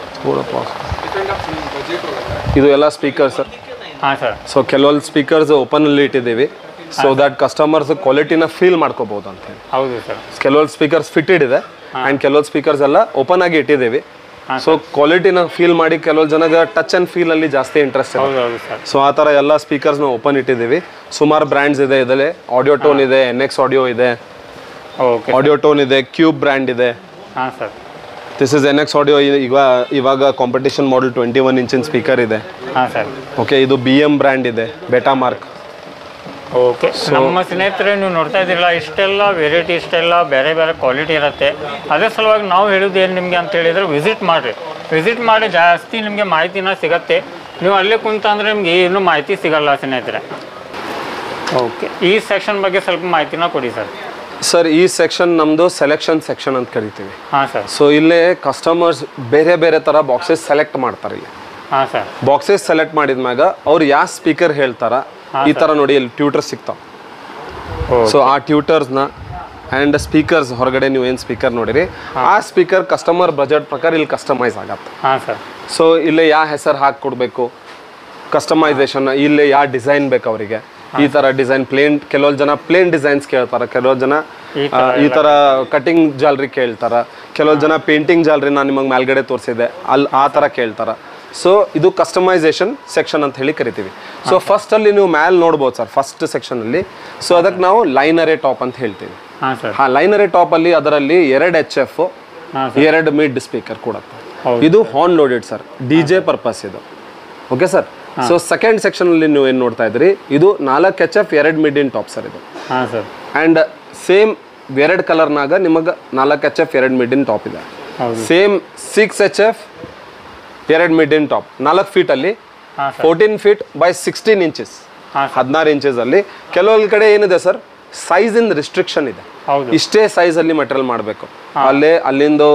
ಇದು ಎಲ್ಲ ಸ್ಪೀಕರ್ ಸರ್ ಹಾಂ ಸರ್ ಸೊ ಕೆಲವೊಂದು ಸ್ಪೀಕರ್ಸ್ ಓಪನ್ ಅಲ್ಲಿ ಇಟ್ಟಿದ್ದೀವಿ ಸೊ ದಟ್ ಕಸ್ಟಮರ್ಸ್ ಕ್ವಾಲಿಟಿನ ಫೀಲ್ ಮಾಡ್ಕೋಬಹುದು ಅಂತ ಹೇಳಿ ಹೌದು ಸರ್ ಕೆಲವೊಂದು ಸ್ಪೀಕರ್ಸ್ ಫಿಟೆಡ್ ಇದೆ ಅಂಡ್ ಕೆಲವೊಂದು ಸ್ಪೀಕರ್ಸ್ ಎಲ್ಲ ಓಪನ್ ಆಗಿ ಇಟ್ಟಿದ್ದೀವಿ ಸೊ ಕ್ವಾಲಿಟಿನ ಫೀಲ್ ಮಾಡಿ ಕೆಲವು ಜನಗೆ ಟಚ್ ಅಂಡ್ ಫೀಲ್ ಅಲ್ಲಿ ಜಾಸ್ತಿ ಇಂಟ್ರೆಸ್ಟ್ ಇದೆ ಹೌದು ಹೌದು ಸರ್ ಸೊ ಆ ಥರ ಎಲ್ಲ ಸ್ಪೀಕರ್ಸ್ನ ಓಪನ್ ಇಟ್ಟಿದ್ದೀವಿ ಸುಮಾರು ಬ್ರ್ಯಾಂಡ್ಸ್ ಇದೆ ಇದರಲ್ಲಿ ಆಡಿಯೋ ಟೋನ್ ಇದೆ ಎನ್ ಎಕ್ಸ್ ಆಡಿಯೋ ಇದೆ ಓಕೆ ಆಡಿಯೋ ಟೋನ್ ಇದೆ ಕ್ಯೂಬ್ ಬ್ರ್ಯಾಂಡ್ ಇದೆ ಹಾಂ sir this is N X audio ಇವಾಗ ಇವಾಗ ಕಾಂಪಿಟೇಷನ್ ಮಾಡೆಲ್ ಟ್ವೆಂಟಿ ಒನ್ ಇಂಚಿನ ಸ್ಪೀಕರ್ ಇದೆ ಹಾಂ ಸರ್ ಓಕೆ ಇದು ಬಿ ಎಮ್ ಬ್ರ್ಯಾಂಡ್ ಇದೆ ಬೆಟಾ ಮಾರ್ಕ್ ಓಕೆ ನಮ್ಮ ಸ್ನೇಹಿತರೆ ನೀವು ನೋಡ್ತಾ ಇದ್ದೀರಲ್ಲ ಇಷ್ಟೆಲ್ಲ ವೆರೈಟಿ ಇಷ್ಟೆಲ್ಲ ಬೇರೆ ಬೇರೆ ಕ್ವಾಲಿಟಿ ಇರುತ್ತೆ ಅದೇ ಸಲುವಾಗಿ ನಾವು ಹೇಳೋದು ಏನು ನಿಮಗೆ ಅಂತ ಹೇಳಿದ್ರೆ ವಿಸಿಟ್ ಮಾಡಿರಿ ವಿಸಿಟ್ ಮಾಡಿ ಜಾಸ್ತಿ ನಿಮಗೆ ಮಾಹಿತಿನ ಸಿಗತ್ತೆ ನೀವು ಅಲ್ಲೇ ಕುಂತ ಅಂದರೆ ನಿಮ್ಗೆ ಏನು ಮಾಹಿತಿ ಸಿಗಲ್ಲ ಸ್ನೇಹಿತರೆ ಓಕೆ ಈ ಸೆಕ್ಷನ್ ಬಗ್ಗೆ ಸ್ವಲ್ಪ ಮಾಹಿತಿನ ಕೊಡಿ ಸರ್ ಸರ್ ಈ ಸೆಕ್ಷನ್ ನಮ್ಮದು ಸೆಲೆಕ್ಷನ್ ಸೆಕ್ಷನ್ ಅಂತ ಕರಿತೀವಿ ಹಾಂ ಸರ್ ಸೊ ಇಲ್ಲೇ ಕಸ್ಟಮರ್ಸ್ ಬೇರೆ ಬೇರೆ ಥರ ಬಾಕ್ಸಸ್ ಸೆಲೆಕ್ಟ್ ಮಾಡ್ತಾರೆ ಇಲ್ಲಿ ಹಾಂ ಸರ್ ಬಾಕ್ಸಸ್ ಸೆಲೆಕ್ಟ್ ಮಾಡಿದ್ಮ್ಯಾಗ ಅವ್ರು ಯಾವ ಸ್ಪೀಕರ್ ಹೇಳ್ತಾರ ಈ ಥರ ನೋಡಿ ಇಲ್ಲಿ ಟ್ಯೂಟರ್ ಸಿಗ್ತಾವ ಓ ಸೊ ಆ ಟ್ಯೂಟರ್ಸ್ನ ಆ್ಯಂಡ್ ಸ್ಪೀಕರ್ಸ್ ಹೊರಗಡೆ ನೀವು ಏನು ಸ್ಪೀಕರ್ ನೋಡಿರಿ ಆ ಸ್ಪೀಕರ್ ಕಸ್ಟಮರ್ ಬಜೆಟ್ ಪ್ರಕಾರ ಇಲ್ಲಿ ಕಸ್ಟಮೈಸ್ ಆಗತ್ತೆ ಹಾಂ ಸರ್ ಸೊ ಇಲ್ಲಿ ಯಾವ ಹೆಸರು ಹಾಕಿ ಕೊಡಬೇಕು ಕಸ್ಟಮೈಸೇಷನ್ ಇಲ್ಲಿ ಯಾವ ಡಿಸೈನ್ ಬೇಕು ಅವರಿಗೆ ಈ ಥರ ಡಿಸೈನ್ ಪ್ಲೇನ್ ಕೆಲವು ಜನ ಪ್ಲೇನ್ ಡಿಸೈನ್ಸ್ ಕೇಳ್ತಾರೆ ಕೆಲವು ಜನ ಈ ಆ, ಈ ಥರ ಕಟಿಂಗ್ ಜಾಲ್ರಿ ಕೇಳ್ತಾರ ಕೆಲವು ಜನ ಪೇಂಟಿಂಗ್ ಜಾಲ್ರಿ ನಾನು ನಿಮಗೆ ಮೇಲ್ಗಡೆ ತೋರಿಸಿದೆ ಅಲ್ಲಿ ಆ ಥರ ಕೇಳ್ತಾರ ಸೊ ಇದು ಕಸ್ಟಮೈಸೇಷನ್ ಸೆಕ್ಷನ್ ಅಂತ ಹೇಳಿ ಕರಿತೀವಿ ಸೊ ಫಸ್ಟ್ ಅಲ್ಲಿ ನೀವು ಮ್ಯಾಲ್ ನೋಡ್ಬೋದು ಸರ್ ಫಸ್ಟ್ ಸೆಕ್ಷನ್ ಅಲ್ಲಿ ಸೊ ಅದಕ್ಕೆ ನಾವು ಲೈನರೇ ಟಾಪ್ ಅಂತ ಹೇಳ್ತೀವಿ ಹಾಂ ಸರ್ ಹಾ ಲೈನರೇ ಟಾಪ್ ಅಲ್ಲಿ ಅದರಲ್ಲಿ ಎರಡು ಎಚ್ ಎಫ್ ಹಾಂ ಎರಡು ಮಿಡ್ ಸ್ಪೀಕರ್ ಕೊಡುತ್ತೆ ಹೌದು. ಇದು horn loaded sir D J purpose ಇದು okay sir so second section ಅಲ್ಲಿ ನೀವು ಏನು ನೋಡ್ತಾ ಇದ್ರಿ ಇದು ನಾಲ್ಕು ಎಚ್ ಎಫ್ ಎರಡು ಮಿಡ್ ಇನ್ ಟಾಪ್ ಸರ್ ಇದು ಹಾಂ ಸರ್ ಆ್ಯಂಡ್ ಸೇಮ್ ಎರಡು ಕಲರ್ನಾಗ ನಿಮಗೆ ನಾಲ್ಕು ಎಚ್ ಎಫ್ ಎರಡು ಮಿಡ್ ಇನ್ ಟಾಪ್ ಇದೆ ಹೌದು ಸೇಮ್ ಸಿಕ್ಸ್ ಎಚ್ ಎಫ್ ಎರಡು ಮಿಡ್ ಇನ್ ಟಾಪ್ ನಾಲ್ಕು ಫೀಟಲ್ಲಿ ಹಾಂ sir fourteen feet by sixteen inches ಹಾಂ ಸರ್ ಹದಿನಾರು ಇಂಚಸ್ ಅಲ್ಲಿ ಕೆಲವೊಂದು ಕಡೆ ಏನಿದೆ ಸರ್ ಸೈಜ್ ಇನ್ ರಿಸ್ಟ್ರಿಕ್ಷನ್ ಇದೆ ಹೌದು ಇಷ್ಟೇ ಸೈಜ್ ಅಲ್ಲಿ ಮೆಟೀರಿಯಲ್ ಮಾಡಬೇಕು ಅಲ್ಲೇ ಅಲ್ಲಿಂದು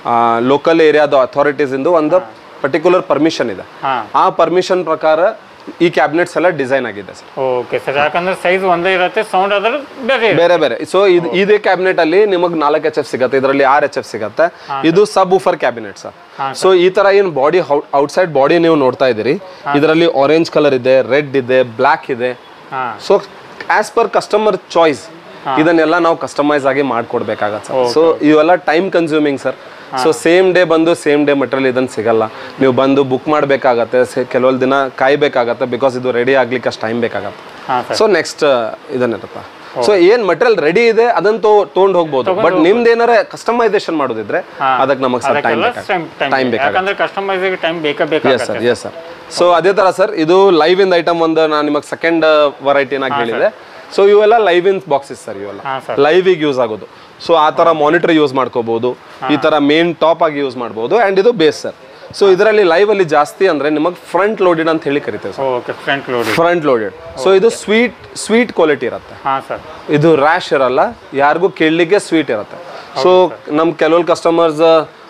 ಲೋಕಲ್ ಏರಿಯಾದ ಅಥಾರಿಟೀಸ್ ಇಂದು ಒಂದು ಪರ್ಟಿಕ್ಯುಲರ್ ಪರ್ಮಿಷನ್ ಇದೆ ಹಾಂ ಆ ಪರ್ಮಿಷನ್ ಪ್ರಕಾರ ಈ ಕ್ಯಾಬಿನೆಟ್ಸ್ ಎಲ್ಲ ಡಿಸೈನ್ ಆಗಿದೆ ಸರ್ ಓಕೆ ಸರ್ ಯಾಕಂದ್ರೆ ಸೈಜ್ ಒಂದೇ ಇರುತ್ತೆ ಸೌಂಡ್ ಅದ್ರ ಬೇರೆ ಇರುತ್ತೆ. ಬೇರೆ ಬೇರೆ ಸೊ ಇದು ಇದೇ ಕ್ಯಾಬಿನೆಟ್ ಅಲ್ಲಿ ನಿಮಗೆ ನಾಲ್ಕು ಎಚ್ ಎಫ್ ಸಿಗುತ್ತೆ ಇದರಲ್ಲಿ ಆರ್ ಎಚ್ ಎಫ್ ಸಿಗುತ್ತೆ ಇದು subwoofer cabinet sir so ಈ ತರ ಏನು ಬಾಡಿ ಔಟ್ಸೈಡ್ ಬಾಡಿ ನೀವು ನೋಡ್ತಾ ಇದ್ದೀರಿ ಇದರಲ್ಲಿ ಆರೆಂಜ್ ಕಲರ್ ಇದೆ ರೆಡ್ ಇದೆ ಬ್ಲ್ಯಾಕ್ ಇದೆ ಹಾಂ so as per customer choice ಇದನ್ನೆಲ್ಲ ನಾವು ಕಸ್ಟಮೈಸ್ ಆಗಿ ಮಾಡ್ಕೊಡ್ಬೇಕಾಗತ್ತೆ ಸರ್ ಸೊ ಇವೆಲ್ಲ time consuming sir so same day ಬಂದು ಸೇಮ್ ಡೇ ಮಟೀರಿಯಲ್ ಇದನ್ನ ಸಿಗಲ್ಲ ನೀವು ಬಂದು ಬುಕ್ ಮಾಡಬೇಕಾಗತ್ತೆ ಕೆಲವೊಂದು ದಿನ ಕಾಯ್ಬೇಕಾಗತ್ತೆ ಬಿಕಾಸ್ ಇದು ರೆಡಿ ಆಗ್ಲಿಕ್ಕೆ ಅಷ್ಟು ಟೈಮ್ ಬೇಕಾಗತ್ತೆ ಹಾಂ ಸರ್ ಸೊ ನೆಕ್ಸ್ಟ್ ಇದನ್ನಿರುತ್ತೆ ಸೊ ಏನ್ ಮಟೀರಿಯಲ್ ರೆಡಿ ಇದೆ ಅದನ್ನ ತೊಗೊಂಡು ಹೋಗ್ಬೋದು ಬಟ್ ನಿಮ್ದು ಏನಾರ ಕಸ್ಟಮೈಸೇಷನ್ ಮಾಡೋದಿದ್ರೆ ಅದಕ್ಕೆ ನಮಗೆ ಸರ್ ಟೈಮ್ ಅದಕ್ಕೆಲ್ಲ ಟೈಮ್ ಟೈಮ್ ಟೈಮ್ ಬೇಕಾಗುತ್ತೆ ಯಾಕಂದ್ರೆ ಕಸ್ಟಮೈಸಿಗೆ ಟೈಮ್ ಬೇಕಾ ಎಸ್ ಬೇಕಾಗುತ್ತೆ ಸರ್ ಎಸ್ ಸರ್ ಸೊ ಅದೇ ತರ ಸರ್ ಇದು ಲೈವ್ ಇನ್ ಐಟಮ್ ಒಂದು ನಾನು ನಿಮಗೆ ಸೆಕೆಂಡ್ ವೆರೈಟಿನಾಗ ಹೇಳಿದೆ ಸೊ ಇವೆಲ್ಲ ಲೈವ್ ಇನ್ ಬಾಕ್ಸಸ್ ಸರ್ ಇವೆಲ್ಲ ಹಾಂ ಸರ್ ಲೈವಿಗೆ ಯೂಸ್ ಆಗೋದು ಸೊ ಆ ಥರ ಮಾನಿಟರ್ ಯೂಸ್ ಮಾಡ್ಕೋಬಹುದು ಈ ಥರ ಮೇನ್ ಟಾಪ್ ಆಗಿ ಯೂಸ್ ಮಾಡ್ಬೋದು ಆ್ಯಂಡ್ ಇದು ಬೇಸ್ ಸರ್ ಸೊ ಇದರಲ್ಲಿ ಲೈವ್ ಅಲ್ಲಿ ಜಾಸ್ತಿ ಅಂದ್ರೆ ನಿಮಗೆ ಫ್ರಂಟ್ ಲೋಡೆಡ್ ಅಂತ ಹೇಳಿ ಕರಿತೇವೆ sir okay front load front loaded so ಇದು ಸ್ವೀಟ್ ಸ್ವೀಟ್ ಕ್ವಾಲಿಟಿ ಇರುತ್ತೆ ಹಾಂ ಸರ್ ಇದು ರ್ಯಾಶ್ ಇರಲ್ಲ ಯಾರಿಗೂ ಕೇಳಲಿಕ್ಕೆ ಸ್ವೀಟ್ ಇರುತ್ತೆ ಸೊ ನಮ್ಮ ಕೆಲವೊಂದು ಕಸ್ಟಮರ್ಸ್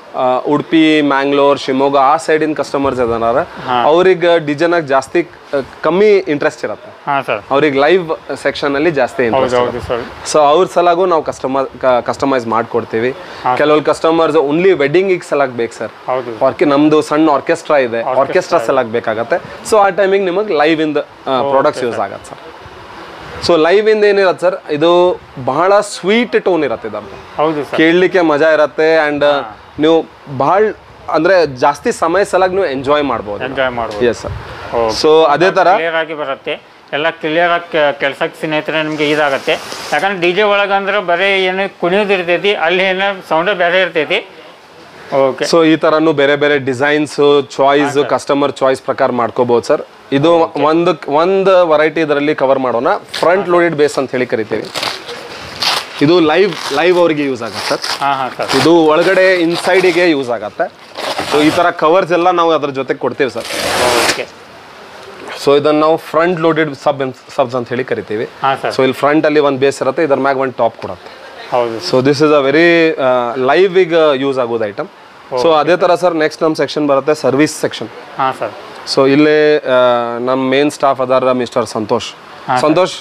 ಉಡುಪಿ ಮ್ಯಾಂಗ್ಳೂರ್ ಶಿವಮೊಗ್ಗ ಆ ಸೈಡಿನ ಕಸ್ಟಮರ್ಸ್ ಇದಾರ ಅವ್ರಿಗೆ ಡಿಜನಾಗ ಜಾಸ್ತಿ ಆ, ಕಮ್ಮಿ ಇಂಟ್ರೆಸ್ಟ್ ಇರುತ್ತೆ ಹಾಂ ಸರ್ ಅವ್ರಿಗೆ ಲೈವ್ ಸೆಕ್ಷನ್ ಅಲ್ಲಿ ಜಾಸ್ತಿ ಹೌದು ಇಂಟ್ರೆಸ್ಟ್ ಹೌದು ಸರ್ ಸೊ ಅವ್ರ ಸಲಾಗೂ ನಾವು ಕಸ್ಟಮರ್ ಕಸ್ಟಮೈಸ್ ಮಾಡ್ಕೊಡ್ತೀವಿ ಕೆಲವೊಂದು ಕಸ್ಟಮರ್ಸ್ ಓನ್ಲಿ ವೆಡ್ಡಿಂಗಿಗೆ ಸಲಾಗ್ ಬೇಕು ಸರ್ ಹೌದು ಆರ್ಕೆ ನಮ್ದು ಸಣ್ಣ ಆರ್ಕೆಸ್ಟ್ರಾ ಇದೆ ಆರ್ಕೆಸ್ಟ್ರಾ ಸಲಾಗ್ ಬೇಕಾಗತ್ತೆ ಸೊ ಆ ಟೈಮಿಗೆ ನಿಮಗೆ ಲೈವ್ ಇಂದ ಪ್ರಾಡಕ್ಟ್ಸ್ ಯೂಸ್ ಆಗತ್ತೆ ಸರ್ ಸೊ ಲೈವ್ ಇಂದ ಏನಿರತ್ತೆ ಸರ್ ಇದು ಬಹಳ ಸ್ವೀಟ್ ಟೋನ್ ಇರತ್ತೆ ಇದಂತ ಹೌದು ಸರ್ ಕೇಳಲಿಕ್ಕೆ ಮಜಾ ಇರತ್ತೆ ಆ್ಯಂಡ್ ನೀವು ಬಹಳ ಅಂದ್ರೆ ಜಾಸ್ತಿ ಸಮಯ ಸಲಾಗ್ ನೀವು ಎಂಜಾಯ್ ಮಾಡ್ಬೋದು ಎಂಜಾಯ್ ಮಾಡ್ಬೋದು ಎಸ್ ಸರ್ ಸೊ ಅದೇ ತರ ಕ್ಲಿಯರ್ ಆಗಿ ಬರುತ್ತೆ ಎಲ್ಲ ಕ್ಲಿಯರ್ ಆಗಿ ಕೆಲ್ಸಕ್ಕೆ ಸ್ನೇಹಿತರೆ ನಿಮಗೆ ಇದಾಗತ್ತೆ ಯಾಕಂದ್ರೆ ಡಿ ಜೆ ಒಳಗೆ ಅಂದ್ರೆ ಬರೀ ಏನು ಕುಣಿಯೋದು ಇರ್ತೈತಿ ಅಲ್ಲಿ ಏನೋ ಸೌಂಡೇ ಬೇರೆ ಇರ್ತೈತಿ ಓಕೆ ಸೊ ಈ ತರನು ಬೇರೆ ಬೇರೆ ಡಿಸೈನ್ಸ್ ಚಾಯ್ಸ್ ಕಸ್ಟಮರ್ ಚಾಯ್ಸ್ ಪ್ರಕಾರ ಮಾಡ್ಕೋಬಹುದು ಸರ್ ಇದು ಒಂದು ಒಂದು ವೆರೈಟಿ ಇದರಲ್ಲಿ ಕವರ್ ಮಾಡೋಣ ಫ್ರಂಟ್ ಲೋಡೆಡ್ ಬೇಸ್ ಅಂತ ಹೇಳಿ ಕರಿತೀವಿ ಇದು ಲೈವ್ ಲೈವ್ ಅವರಿಗೆ ಯೂಸ್ ಆಗುತ್ತೆ ಸರ್ ಹಾಂ ಹಾಂ ಸರ್ ಇದು ಒಳಗಡೆ ಇನ್ಸೈಡಿಗೆ ಯೂಸ್ ಆಗತ್ತೆ ಸೊ ಈ ತರ ಕವರ್ಸ್ ಎಲ್ಲ ನಾವು ಅದ್ರ ಜೊತೆ ಕೊಡ್ತೀವಿ ಸರ್ ಓಕೆ ಸೊ ಇದನ್ನ ನಾವು ಫ್ರಂಟ್ ಲೋಡೆಡ್ ಸಬ್ ಸಬ್ಸ್ ಅಂತ ಹೇಳಿ ಕರಿತೀವಿ ಹಾಂ ಸರ್ ಸೊ ಇಲ್ಲಿ ಫ್ರಂಟ್ ಅಲ್ಲಿ ಒಂದು ಬೇಸ್ ಇರುತ್ತೆ ಇದ್ರ ಮ್ಯಾಗ ಒಂದು ಟಾಪ್ ಕೊಡುತ್ತೆ ಹೌದು so this is a very live ಈಗ ಯೂಸ್ ಆಗೋದು ಐಟಮ್ ಸೊ ಅದೇ ತರ ಸರ್ ನೆಕ್ಸ್ಟ್ ನಮ್ಮ ಸೆಕ್ಷನ್ ಬರುತ್ತೆ ಸರ್ವಿಸ್ ಸೆಕ್ಷನ್ ಹಾಂ ಸರ್ ಸೊ ಇಲ್ಲೇ ಆ, ನಮ್ಮ ಮೇನ್ ಸ್ಟಾಫ್ ಅದಾರ mister Santosh Santosh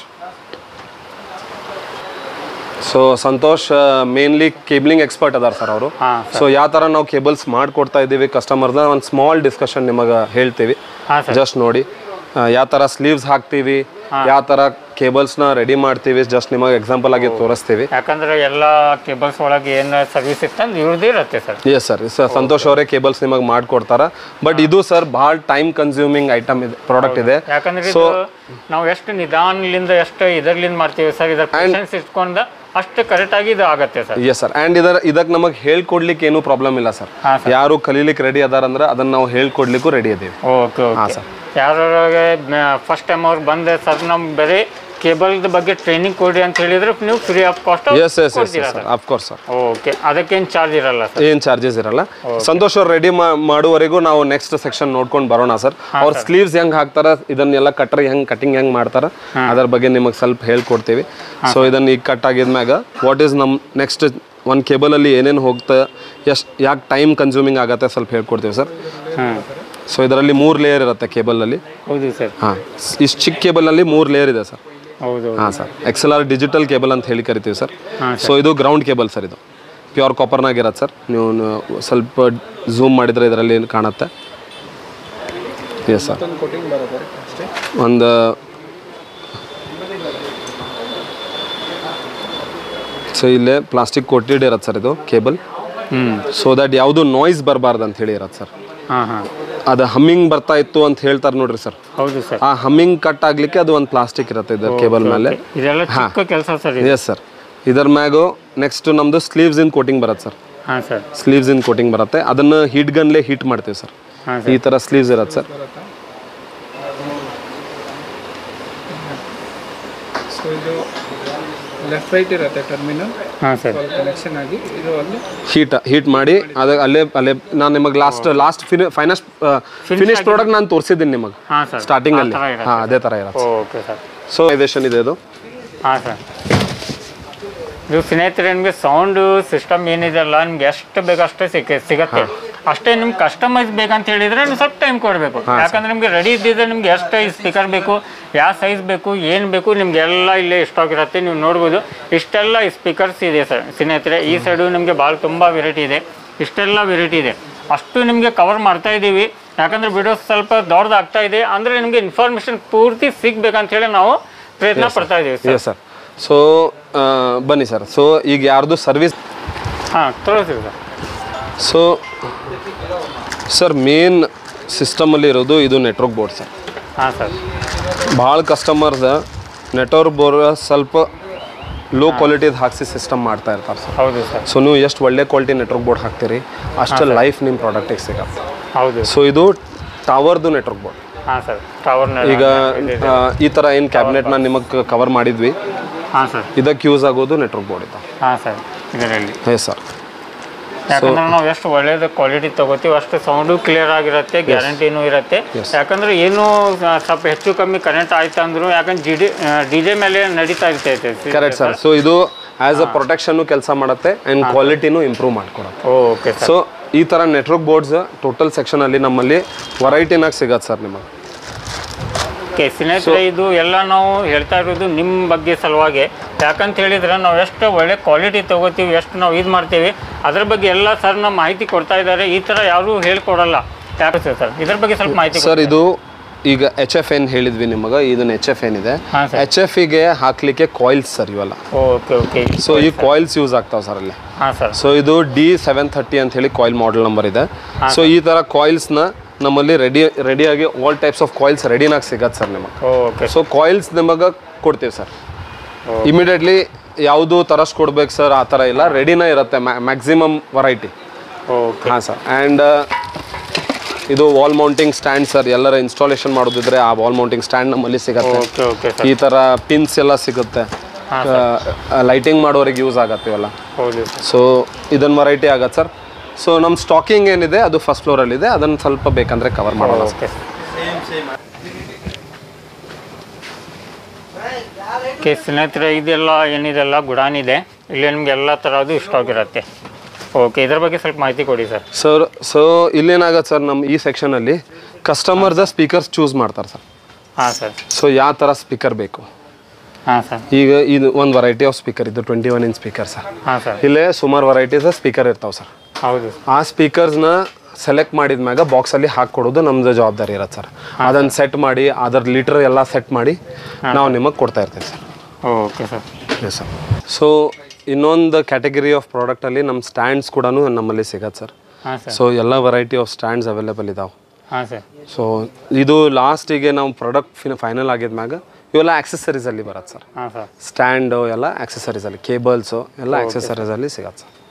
so Santosh mainly cabling expert ಅದಾರ ಸರ್ ಅವರು ಹಾಂ ಸೊ ಯಾವ ಥರ ನಾವು ಕೇಬಲ್ಸ್ ಮಾಡಿಕೊಡ್ತಾ ಇದ್ದೀವಿ ಕಸ್ಟಮರ್ನ ಒಂದು ಸ್ಮಾಲ್ ಡಿಸ್ಕಷನ್ ನಿಮಗೆ ಹೇಳ್ತೀವಿ ಹಾಂ ಸರ್ ಜಸ್ಟ್ ನೋಡಿ ಯಾವ ಥರ ಸ್ಲೀವ್ಸ್ ಹಾಕ್ತೀವಿ ಯಾವ ಥರ ಕೇಬಲ್ಸ್ನ ರೆಡಿ ಮಾಡ್ತೀವಿ ಜಸ್ಟ್ ನಿಮಗೆ ಎಕ್ಸಾಂಪಲ್ ಆಗಿ ತೋರಿಸ್ತೀವಿ ಯಾಕಂದ್ರೆ ಎಲ್ಲ ಕೇಬಲ್ಸ್ ಒಳಗೆ ಏನು ಸರ್ವಿಸ್ ಇರ್ತಂದು ಇವ್ರದ್ದು ಇರುತ್ತೆ ಸರ್ ಎಸ್ ಸರ್ ಸಂತೋಷ್ ಅವರೇ ಕೇಬಲ್ಸ್ ನಿಮಗೆ ಮಾಡ್ಕೊಡ್ತಾರ ಬಟ್ ಇದು ಸರ್ ಭಾಳ ಟೈಮ್ ಕನ್ಸ್ಯೂಮಿಂಗ್ ಐಟಮ್ ಇದೆ ಪ್ರಾಡಕ್ಟ್ ಇದೆ ಯಾಕಂದ್ರೆ ಇದು ನಾವು ಎಷ್ಟು ನಿಧಾನಲಿಂದ ಎಷ್ಟು ಇದರ್ಲಿಂದ ಮಾಡ್ತೀವಿ ಸರ್ ಇದರ ಪೇಷನ್ಸ್ ಇಟ್ಕೊಂಡ ಅಷ್ಟು ಕರೆಕ್ಟಾಗಿ ಇದು ಆಗತ್ತೆ ಸರ್ ಎಸ್ ಸರ್ ಆ್ಯಂಡ್ ಇದರ ಇದಕ್ಕೆ ನಮಗೆ ಹೇಳ್ಕೊಡ್ಲಿಕ್ಕೆ ಏನೂ ಪ್ರಾಬ್ಲಮ್ ಇಲ್ಲ ಸರ್ ಹಾಂ ಯಾರು ಕಲೀಲಿಕ್ಕೆ ರೆಡಿ ಅದಾರಂದ್ರೆ ಅದನ್ನ ನಾವು ಹೇಳ್ಕೊಡ್ಲಿಕ್ಕೂ ರೆಡಿ ಇದೀವಿ ಓಕೆ ಓಕೆ ಯಾರಿಗೆ ಫಸ್ಟ್ ಟೈಮ್ ಅವ್ರು ಬಂದೆ ಸರ್ ನಮ್ಗೆ ಬರೀ ಕೇಬಲ್ದ ಬಗ್ಗೆ ಟ್ರೈನಿಂಗ್ ಕೊಡಿ ಅಂತ ಹೇಳಿದ್ರೆ ನೀವು free of cost yes yes yes sir of course sir okay ಅದಕ್ಕೇನು ಚಾರ್ಜ್ ಇರಲ್ಲ ಸರ್ ಏನ್ ಚಾರ್ಜಸ್ ಇರಲ್ಲ ಸಂತೋಷ್ ಅವ್ರು ರೆಡಿ ಮಾಡುವವರೆಗೂ ನಾವು ನೆಕ್ಸ್ಟ್ ಸೆಕ್ಷನ್ ನೋಡ್ಕೊಂಡು ಬರೋಣ ಸರ್ ಅವ್ರ ಸ್ಲೀವ್ಸ್ ಹೆಂಗ್ ಹಾಕ್ತಾರ ಇದನ್ನೆಲ್ಲ ಕಟ್ರಿ ಹೆಂಗ್ ಕಟಿಂಗ್ ಹೆಂಗ್ ಮಾಡ್ತಾರ ಅದರ ಬಗ್ಗೆ ನಿಮಗೆ ಸ್ವಲ್ಪ ಹೇಳ್ಕೊಡ್ತೀವಿ ಸೊ ಇದನ್ನ ಈಗ ಕಟ್ ಆಗಿದ್ಮ್ಯಾಗ ವಾಟ್ ಈಸ್ ನಮ್ ನೆಕ್ಸ್ಟ್ ಒಂದು ಕೇಬಲಲ್ಲಿ ಏನೇನು ಹೋಗ್ತಾ ಎಷ್ಟು ಯಾಕೆ ಟೈಮ್ ಕನ್ಸ್ಯೂಮಿಂಗ್ ಆಗತ್ತೆ ಸ್ವಲ್ಪ ಹೇಳ್ಕೊಡ್ತೀವಿ ಸರ್ ಹಾಂ ಸೊ ಇದರಲ್ಲಿ ಮೂರು ಲೇಯರ್ ಇರುತ್ತೆ ಕೇಬಲಲ್ಲಿ ಹೌದು ಸರ್ ಹಾಂ ಇಷ್ಟು ಚಿಕ್ಕ ಕೇಬಲಲ್ಲಿ ಮೂರು ಲೇಯರ್ ಇದೆ ಸರ್ ಹೌದು ಹಾಂ sir X L R digital cable ಅಂತ ಹೇಳಿ ಕರಿತೀವಿ ಸರ್ ಸೊ ಇದು ಗ್ರೌಂಡ್ ಕೇಬಲ್ ಸರ್ ಇದು ಪ್ಯೂರ್ ಕಾಪರ್ನಾಗ ಇರತ್ತೆ ಸರ್ ನೀವು ನ- ಸ್ವಲ್ಪ ಝೂಮ್ ಮಾಡಿದರೆ ಇದರಲ್ಲಿ ಕಾಣುತ್ತೆ ಎಸ್ ಸರ್ ಒಂದು ಸೊ ಇಲ್ಲೇ ಪ್ಲಾಸ್ಟಿಕ್ ಕೊಟ್ಟಿಡ್ ಇರತ್ತೆ ಸರ್ ಇದು ಕೇಬಲ್ ಹ್ಞೂ ಸೊ ದಟ್ ಯಾವುದು ನಾಯ್ಸ್ ಬರಬಾರ್ದು ಅಂತ ಹೇಳಿ ಇರತ್ತೆ ಸರ್ ಹಾಂ ಹಾಂ ಅದು ಹಮ್ಮಿಂಗ್ ಬರ್ತಾ ಇತ್ತು ಅಂತ ಹೇಳ್ತಾರೆ ನೋಡ್ರಿ ಸರ್ ಹೌದು ಸರ್ ಆ ಹಮ್ಮಿಂಗ್ ಕಟ್ ಆಗ್ಲಿಕ್ಕೆ ಅದು ಒಂದು ಪ್ಲಾಸ್ಟಿಕ್ ಇರುತ್ತೆ ಇದರ ಕೇಬಲ್ ಮೇಲೆ ಇದೆಲ್ಲ ಚಿಕ್ಕ ಕೆಲಸ ಸರ್ ಇದು ಎಸ್ ಸರ್ ಇದರ ಮ್ಯಾಗು ನೆಕ್ಸ್ಟ್ ನಮ್ದು ಸ್ಲೀವ್ಸ್ ಇನ್ ಕೋಟಿಂಗ್ ಬರುತ್ತೆ ಸರ್ ಹಾಂ ಸರ್ ಸ್ಲೀವ್ಸ್ ಇನ್ ಕೋಟಿಂಗ್ ಬರುತ್ತೆ ಅದನ್ನು ಹೀಟ್ ಗನ್ಲೇ ಹೀಟ್ ಮಾಡ್ತೀವಿ ಸರ್ ಹಾಂ ಈ ಥರ ಸ್ಲೀವ್ಸ್ ಇರುತ್ತೆ ಸರ್ ಸೊ ಇದು ಲೆಫ್ಟ್ ರೈಟ್ ಇರುತ್ತೆ ಟರ್ಮಿನಲ್ ಹಾಂ ಸರ್ ಕನೆಕ್ಷನ್ ಆಗಿ ಇದು ಅಲ್ಲಿ ಹೀಟ್ ಹೀಟ್ ಮಾಡಿ ಅದ ಅಲ್ಲೇ ಅಲ್ಲೇ ನಾನು ನಿಮಗೆ last last finish finish product ನಾನು ತೋರಿಸಿದ್ದೀನಿ ನಿಮಗೆ ಹಾಂ ಸರ್ ಸ್ಟಾರ್ಟಿಂಗ್ ಅಲ್ಲಿ ಥರ ಇರುತ್ತೆ. ಹಾಂ ಅದೇ ಥರ ಇರುತ್ತೆ ಓಕೆ ಸರ್ ಸೊ ಇದೇಶನ್ ಇದೆ ಇದು ಹಾಂ ಸರ್ ಇದು ಸ್ನೇಹಿತರೆ ನಿಮಗೆ ಸೌಂಡು ಸಿಸ್ಟಮ್ ಏನಿದೆಲ್ಲ ನಿಮ್ಗೆ ಎಷ್ಟು ಬೇಕಷ್ಟು ಸಿಕ್ಕ ಸಿಗತ್ತೆ ಅಷ್ಟೇ ನಿಮ್ಗೆ ಕಸ್ಟಮೈಸ್ ಬೇಕಂತ ಹೇಳಿದ್ರೆ ನೀವು ಸ್ವಲ್ಪ ಟೈಮ್ ಕೊಡಬೇಕು ಯಾಕಂದ್ರೆ ನಿಮ್ಗೆ ರೆಡಿ ಇದ್ದಿದ್ರೆ ನಿಮ್ಗೆ ಎಷ್ಟು ಸ್ಪೀಕರ್ ಬೇಕು ಯಾವ ಸೈಜ್ ಬೇಕು ಏನು ಬೇಕು ನಿಮ್ಗೆ ಎಲ್ಲ ಇಲ್ಲೇ ಸ್ಟಾಕ್ ಇರುತ್ತೆ ನೀವು ನೋಡ್ಬೋದು ಇಷ್ಟೆಲ್ಲ ಸ್ಪೀಕರ್ಸ್ ಇದೆ ಸರ್ ಸ್ನೇಹಿತರೆ ಈ ಸೈಡು ನಿಮಗೆ ಭಾಳ ತುಂಬ ವೆರೈಟಿ ಇದೆ ಇಷ್ಟೆಲ್ಲ ವೆರೈಟಿ ಇದೆ ಅಷ್ಟು ನಿಮಗೆ ಕವರ್ ಮಾಡ್ತಾ ಇದ್ದೀವಿ ಯಾಕಂದ್ರೆ ವಿಡಿಯೋಸ್ ಸ್ವಲ್ಪ ದೊಡ್ಡದಾಗ್ತಾ ಇದೆ ಅಂದರೆ ನಿಮಗೆ ಇನ್ಫಾರ್ಮೇಷನ್ ಪೂರ್ತಿ ಸಿಗ್ಬೇಕಂತ ಹೇಳಿ ನಾವು ಪ್ರಯತ್ನ ಪಡ್ತಾ ಇದ್ದೀವಿ ಸರ್ ಎಸ್ ಸರ್ ಸೊ ಬನ್ನಿ ಸರ್ ಸೊ ಈಗ ಯಾರ್ದು ಸರ್ವಿಸ್ ಹಾಂ ತೋರಿಸ್ತೀವಿ ಸರ್ ಸೊ ಸರ್ ಮೇನ್ ಸಿಸ್ಟಮಲ್ಲಿ ಇರೋದು ಇದು ನೆಟ್ವರ್ಕ್ ಬೋರ್ಡ್ ಸರ್ ಹಾಂ ಸರ್ ಭಾಳ ಕಸ್ಟಮರ್ಸ್ ನೆಟ್ವರ್ಕ್ ಬೋರ್ಡ್ ಸ್ವಲ್ಪ ಲೋ ಕ್ವಾಲಿಟಿದು ಹಾಕ್ಸಿ ಸಿಸ್ಟಮ್ ಮಾಡ್ತಾ ಇರ್ತಾರೆ ಸರ್ ಹೌದು ಸರ್ ಸೊ ನೀವು ಎಷ್ಟು ಒಳ್ಳೆ ಕ್ವಾಲಿಟಿ ನೆಟ್ವರ್ಕ್ ಬೋರ್ಡ್ ಹಾಕ್ತೀರಿ ಅಷ್ಟು ಲೈಫ್ ನಿಮ್ಮ ಪ್ರಾಡಕ್ಟಿಗೆ ಸಿಗತ್ತೆ ಹೌದು ಸೊ ಇದು ಟವರ್ದು ನೆಟ್ವರ್ಕ್ ಬೋರ್ಡ್ ಹಾಂ ಸರ್ ಟವರ್ ಈಗ ಆ, ಈ ಥರ ಏನು ಕ್ಯಾಬಿನೆಟ್ನ ನಿಮಗೆ ಕವರ್ ಮಾಡಿದ್ವಿ ಹಾಂ ಸರ್ ಇದಕ್ಕೆ ಯೂಸ್ ಆಗೋದು ನೆಟ್ವರ್ಕ್ ಬೋರ್ಡ್ ಇದು ಹಾಂ ಸರ್ ಇದರಲ್ಲಿ ಹೇ ಸರ್ ಯಾಕಂದ್ರೆ ನಾವು ಎಷ್ಟು ಒಳ್ಳೇದು ಕ್ವಾಲಿಟಿ ತಗೋತೀವಿ ಅಷ್ಟು ಸೌಂಡು ಕ್ಲಿಯರ್ ಆಗಿರುತ್ತೆ ಗ್ಯಾರಂಟಿನೂ ಇರುತ್ತೆ ಯಾಕಂದ್ರೆ ಏನು ಆ, ಸ್ವಲ್ಪ ಹೆಚ್ಚು ಕಮ್ಮಿ ಕನೆಕ್ಟ್ ಆಯ್ತು ಅಂದ್ರು ಯಾಕಂದ್ರೆ ಜಿ ಡಿ ಡಿ ಜೆ ಮೇಲೆ ನಡೀತಾ ಇರ್ತೈತೆ ಕರೆಕ್ಟ್ ಸರ್ ಸೊ ಇದು ಆ್ಯಸ್ ಅ ಪ್ರೊಟೆಕ್ಷನ್ನು ಕೆಲಸ ಮಾಡುತ್ತೆ ಆ್ಯಂಡ್ ಕ್ವಾಲಿಟಿನೂ ಇಂಪ್ರೂವ್ ಮಾಡ್ಕೊಡುತ್ತೆ ಓಕೆ ಸರ್ ಸೊ ಈ ಥರ ನೆಟ್ವರ್ಕ್ ಬೋರ್ಡ್ಸ್ ಟೋಟಲ್ ಸೆಕ್ಷನಲ್ಲಿ ನಮ್ಮಲ್ಲಿ ವೆರೈಟಿನಾಗ ಸಿಗತ್ತೆ ಸರ್ ನಿಮಗೆ ಓಕೆ ಸ್ನೇಹಿತರೆ ಇದು ಎಲ್ಲ ನಾವು ಹೇಳ್ತಾ ಇರೋದು ನಿಮ್ಮ ಬಗ್ಗೆ ಸಲುವಾಗಿ ಯಾಕಂತ ಹೇಳಿದ್ರೆ ನಾವು ಎಷ್ಟು ಒಳ್ಳೆ ಕ್ವಾಲಿಟಿ ತಗೋತೀವಿ ಎಷ್ಟು ನಾವು ಇದು ಮಾಡ್ತೀವಿ ಅದ್ರ ಬಗ್ಗೆ ಎಲ್ಲ ಸರ್ ನಮ್ಮ ಮಾಹಿತಿ ಕೊಡ್ತಾ ಇದ್ದಾರೆ ಈ ಥರ ಯಾರೂ ಹೇಳ್ಕೊಡಲ್ಲ ಯಾಕೆ ಸರ್ ಇದ್ರ ಬಗ್ಗೆ ಸ್ವಲ್ಪ ಮಾಹಿತಿ ಸರ್ ಇದು ಈಗ ಎಚ್ ಎಫ್ ಏನ್ ಹೇಳಿದ್ವಿ ನಿಮಗೆ ಇದನ್ನ ಎಚ್ ಎಫ್ ಏನಿದೆ ಹಾಂ ಸರ್ ಎಚ್ ಎಫ್ಗೆ ಹಾಕ್ಲಿಕ್ಕೆ ಕಾಯಿಲ್ಸ್ ಸರ್ ಇವೆಲ್ಲ ಓಕೆ ಓಕೆ ಸೊ ಈ ಕಾಯಿಲ್ಸ್ ಯೂಸ್ ಆಗ್ತಾವೆ ಸರ್ ಅಲ್ಲಿ ಹಾಂ ಸರ್ ಸೊ ಇದು ಡಿ ಸೆವೆನ್ ಥರ್ಟಿ ಅಂತ ಹೇಳಿ ಕಾಯಿಲ್ ಮಾಡೆಲ್ ನಂಬರ್ ಇದೆ ಸೊ ಈ ಥರ ಕಾಯಿಲ್ಸ್ನ ನಮ್ಮಲ್ಲಿ ರೆಡಿ ರೆಡಿಯಾಗಿ ಆಲ್ ಟೈಪ್ಸ್ ಆಫ್ ಕಾಯಿಲ್ಸ್ ರೆಡಿನಾಗಿ ಸಿಗತ್ತೆ ಸರ್ ನಿಮಗೆ ಓಕೆ ಸೊ ಕಾಯಿಲ್ಸ್ ನಿಮಗೆ ಕೊಡ್ತೀವಿ ಸರ್ ಇಮಿಡಿಯೇಟ್ಲಿ ಯಾವುದು ತರಸ್ ಕೊಡ್ಬೇಕು ಸರ್ ಆ ಥರ ಇಲ್ಲ ರೆಡಿನೇ ಇರುತ್ತೆ ಮ್ಯಾಕ್ಸಿಮಮ್ ವೆರೈಟಿ ಓಕೆ ಹಾಂ ಸರ್ ಆ್ಯಂಡ್ ಇದು ವಾಲ್ ಮೌಂಟಿಂಗ್ ಸ್ಟ್ಯಾಂಡ್ ಸರ್ ಎಲ್ಲರ ಇನ್ಸ್ಟಾಲೇಷನ್ ಮಾಡೋದಿದ್ರೆ ಆ ವಾಲ್ ಮೌಂಟಿಂಗ್ ಸ್ಟ್ಯಾಂಡ್ ನಮ್ಮಲ್ಲಿ ಸಿಗುತ್ತೆ ಓಕೆ ಓಕೆ ಸರ್ ಈ ಥರ ಪಿನ್ಸ್ ಎಲ್ಲ ಸಿಗುತ್ತೆ ಲೈಟಿಂಗ್ ಮಾಡೋರಿಗೆ ಯೂಸ್ ಆಗತ್ತೆ ಇವೆಲ್ಲ ಹೌದು ಸೊ ಇದನ್ನ ವೆರೈಟಿ ಆಗತ್ತೆ ಸರ್ ಸೊ ನಮ್ಮ ಸ್ಟಾಕಿಂಗ್ ಏನಿದೆ ಅದು ಫಸ್ಟ್ ಫ್ಲೋರಲ್ಲಿದೆ ಅದನ್ನು ಸ್ವಲ್ಪ ಬೇಕಂದರೆ ಕವರ್ ಮಾಡೋಣ ಓಕೆ ಓಕೆ ಸ್ನೇಹಿತರೆ ಇದೆಲ್ಲ ಏನಿದೆಲ್ಲ ಗುಡಾನಿದೆ ಇಲ್ಲಿ ನಿಮ್ಗೆ ಎಲ್ಲ ಥರದ್ದು ಸ್ಟಾಕ್ ಇರುತ್ತೆ ಓಕೆ ಇದ್ರ ಬಗ್ಗೆ ಸ್ವಲ್ಪ ಮಾಹಿತಿ ಕೊಡಿ ಸರ್ ಸರ್ ಸೊ ಇಲ್ಲೇನಾಗತ್ತೆ ಸರ್ ನಮ್ಮ ಈ ಸೆಕ್ಷನಲ್ಲಿ ಕಸ್ಟಮರ್ದ ಸ್ಪೀಕರ್ಸ್ ಚೂಸ್ ಮಾಡ್ತಾರೆ ಸರ್ ಹಾಂ ಸರ್ ಸೊ ಯಾವ ಥರ ಸ್ಪೀಕರ್ ಬೇಕು ಹಾಂ ಸರ್ ಈಗ ಇದು ಒಂದು ವೆರೈಟಿ ಆಫ್ ಸ್ಪೀಕರ್ ಇದು twenty one inch speaker sir ಹಾಂ ಸರ್ ಇಲ್ಲೇ ಸುಮಾರು ವೆರೈಟೀಸ್ ಸ್ಪೀಕರ್ ಇರ್ತಾವೆ ಸರ್ ಹೌದು ಆ ಸ್ಪೀಕರ್ಸ್ನ ಸೆಲೆಕ್ಟ್ ಮಾಡಿದ ಮ್ಯಾಗ ಬಾಕ್ಸಲ್ಲಿ ಹಾಕ್ಕೊಡೋದು ನಮ್ದು ಜವಾಬ್ದಾರಿ ಇರತ್ತೆ ಸರ್ ಅದನ್ನು ಸೆಟ್ ಮಾಡಿ ಅದರ ಲೀಟರ್ ಎಲ್ಲ ಸೆಟ್ ಮಾಡಿ ನಾವು ನಿಮಗೆ ಕೊಡ್ತಾ ಇರ್ತೀವಿ sir okay sir yes sir so ಇನ್ನೊಂದು ಕ್ಯಾಟಗರಿ ಆಫ್ ಪ್ರಾಡಕ್ಟಲ್ಲಿ ನಮ್ಮ ಸ್ಟ್ಯಾಂಡ್ಸ್ ಕೂಡ ನಮ್ಮಲ್ಲಿ ಸಿಗತ್ತೆ ಸರ್ ಹಾಂ ಸರ್ ಸೊ ಎಲ್ಲ ವೆರೈಟಿ ಆಫ್ ಸ್ಟ್ಯಾಂಡ್ಸ್ ಅವೈಲೇಬಲ್ ಇದಾವೆ ಹಾಂ ಸರ್ ಸೊ ಇದು ಲಾಸ್ಟಿಗೆ ನಾವು ಪ್ರಾಡಕ್ಟ್ ಫಿನ ಫೈನಲ್ ಆಗಿದ್ಮ್ಯಾಗ ಇವೆಲ್ಲ ಆಕ್ಸೆಸರೀಸಲ್ಲಿ ಬರುತ್ತೆ ಸರ್ ಹಾಂ ಸರ್ ಸ್ಟ್ಯಾಂಡು ಎಲ್ಲ ಆಕ್ಸೆಸರೀಸಲ್ಲಿ ಕೇಬಲ್ಸು ಎಲ್ಲ ಆಕ್ಸೆಸರೀಸಲ್ಲಿ ಸಿಗತ್ತೆ sir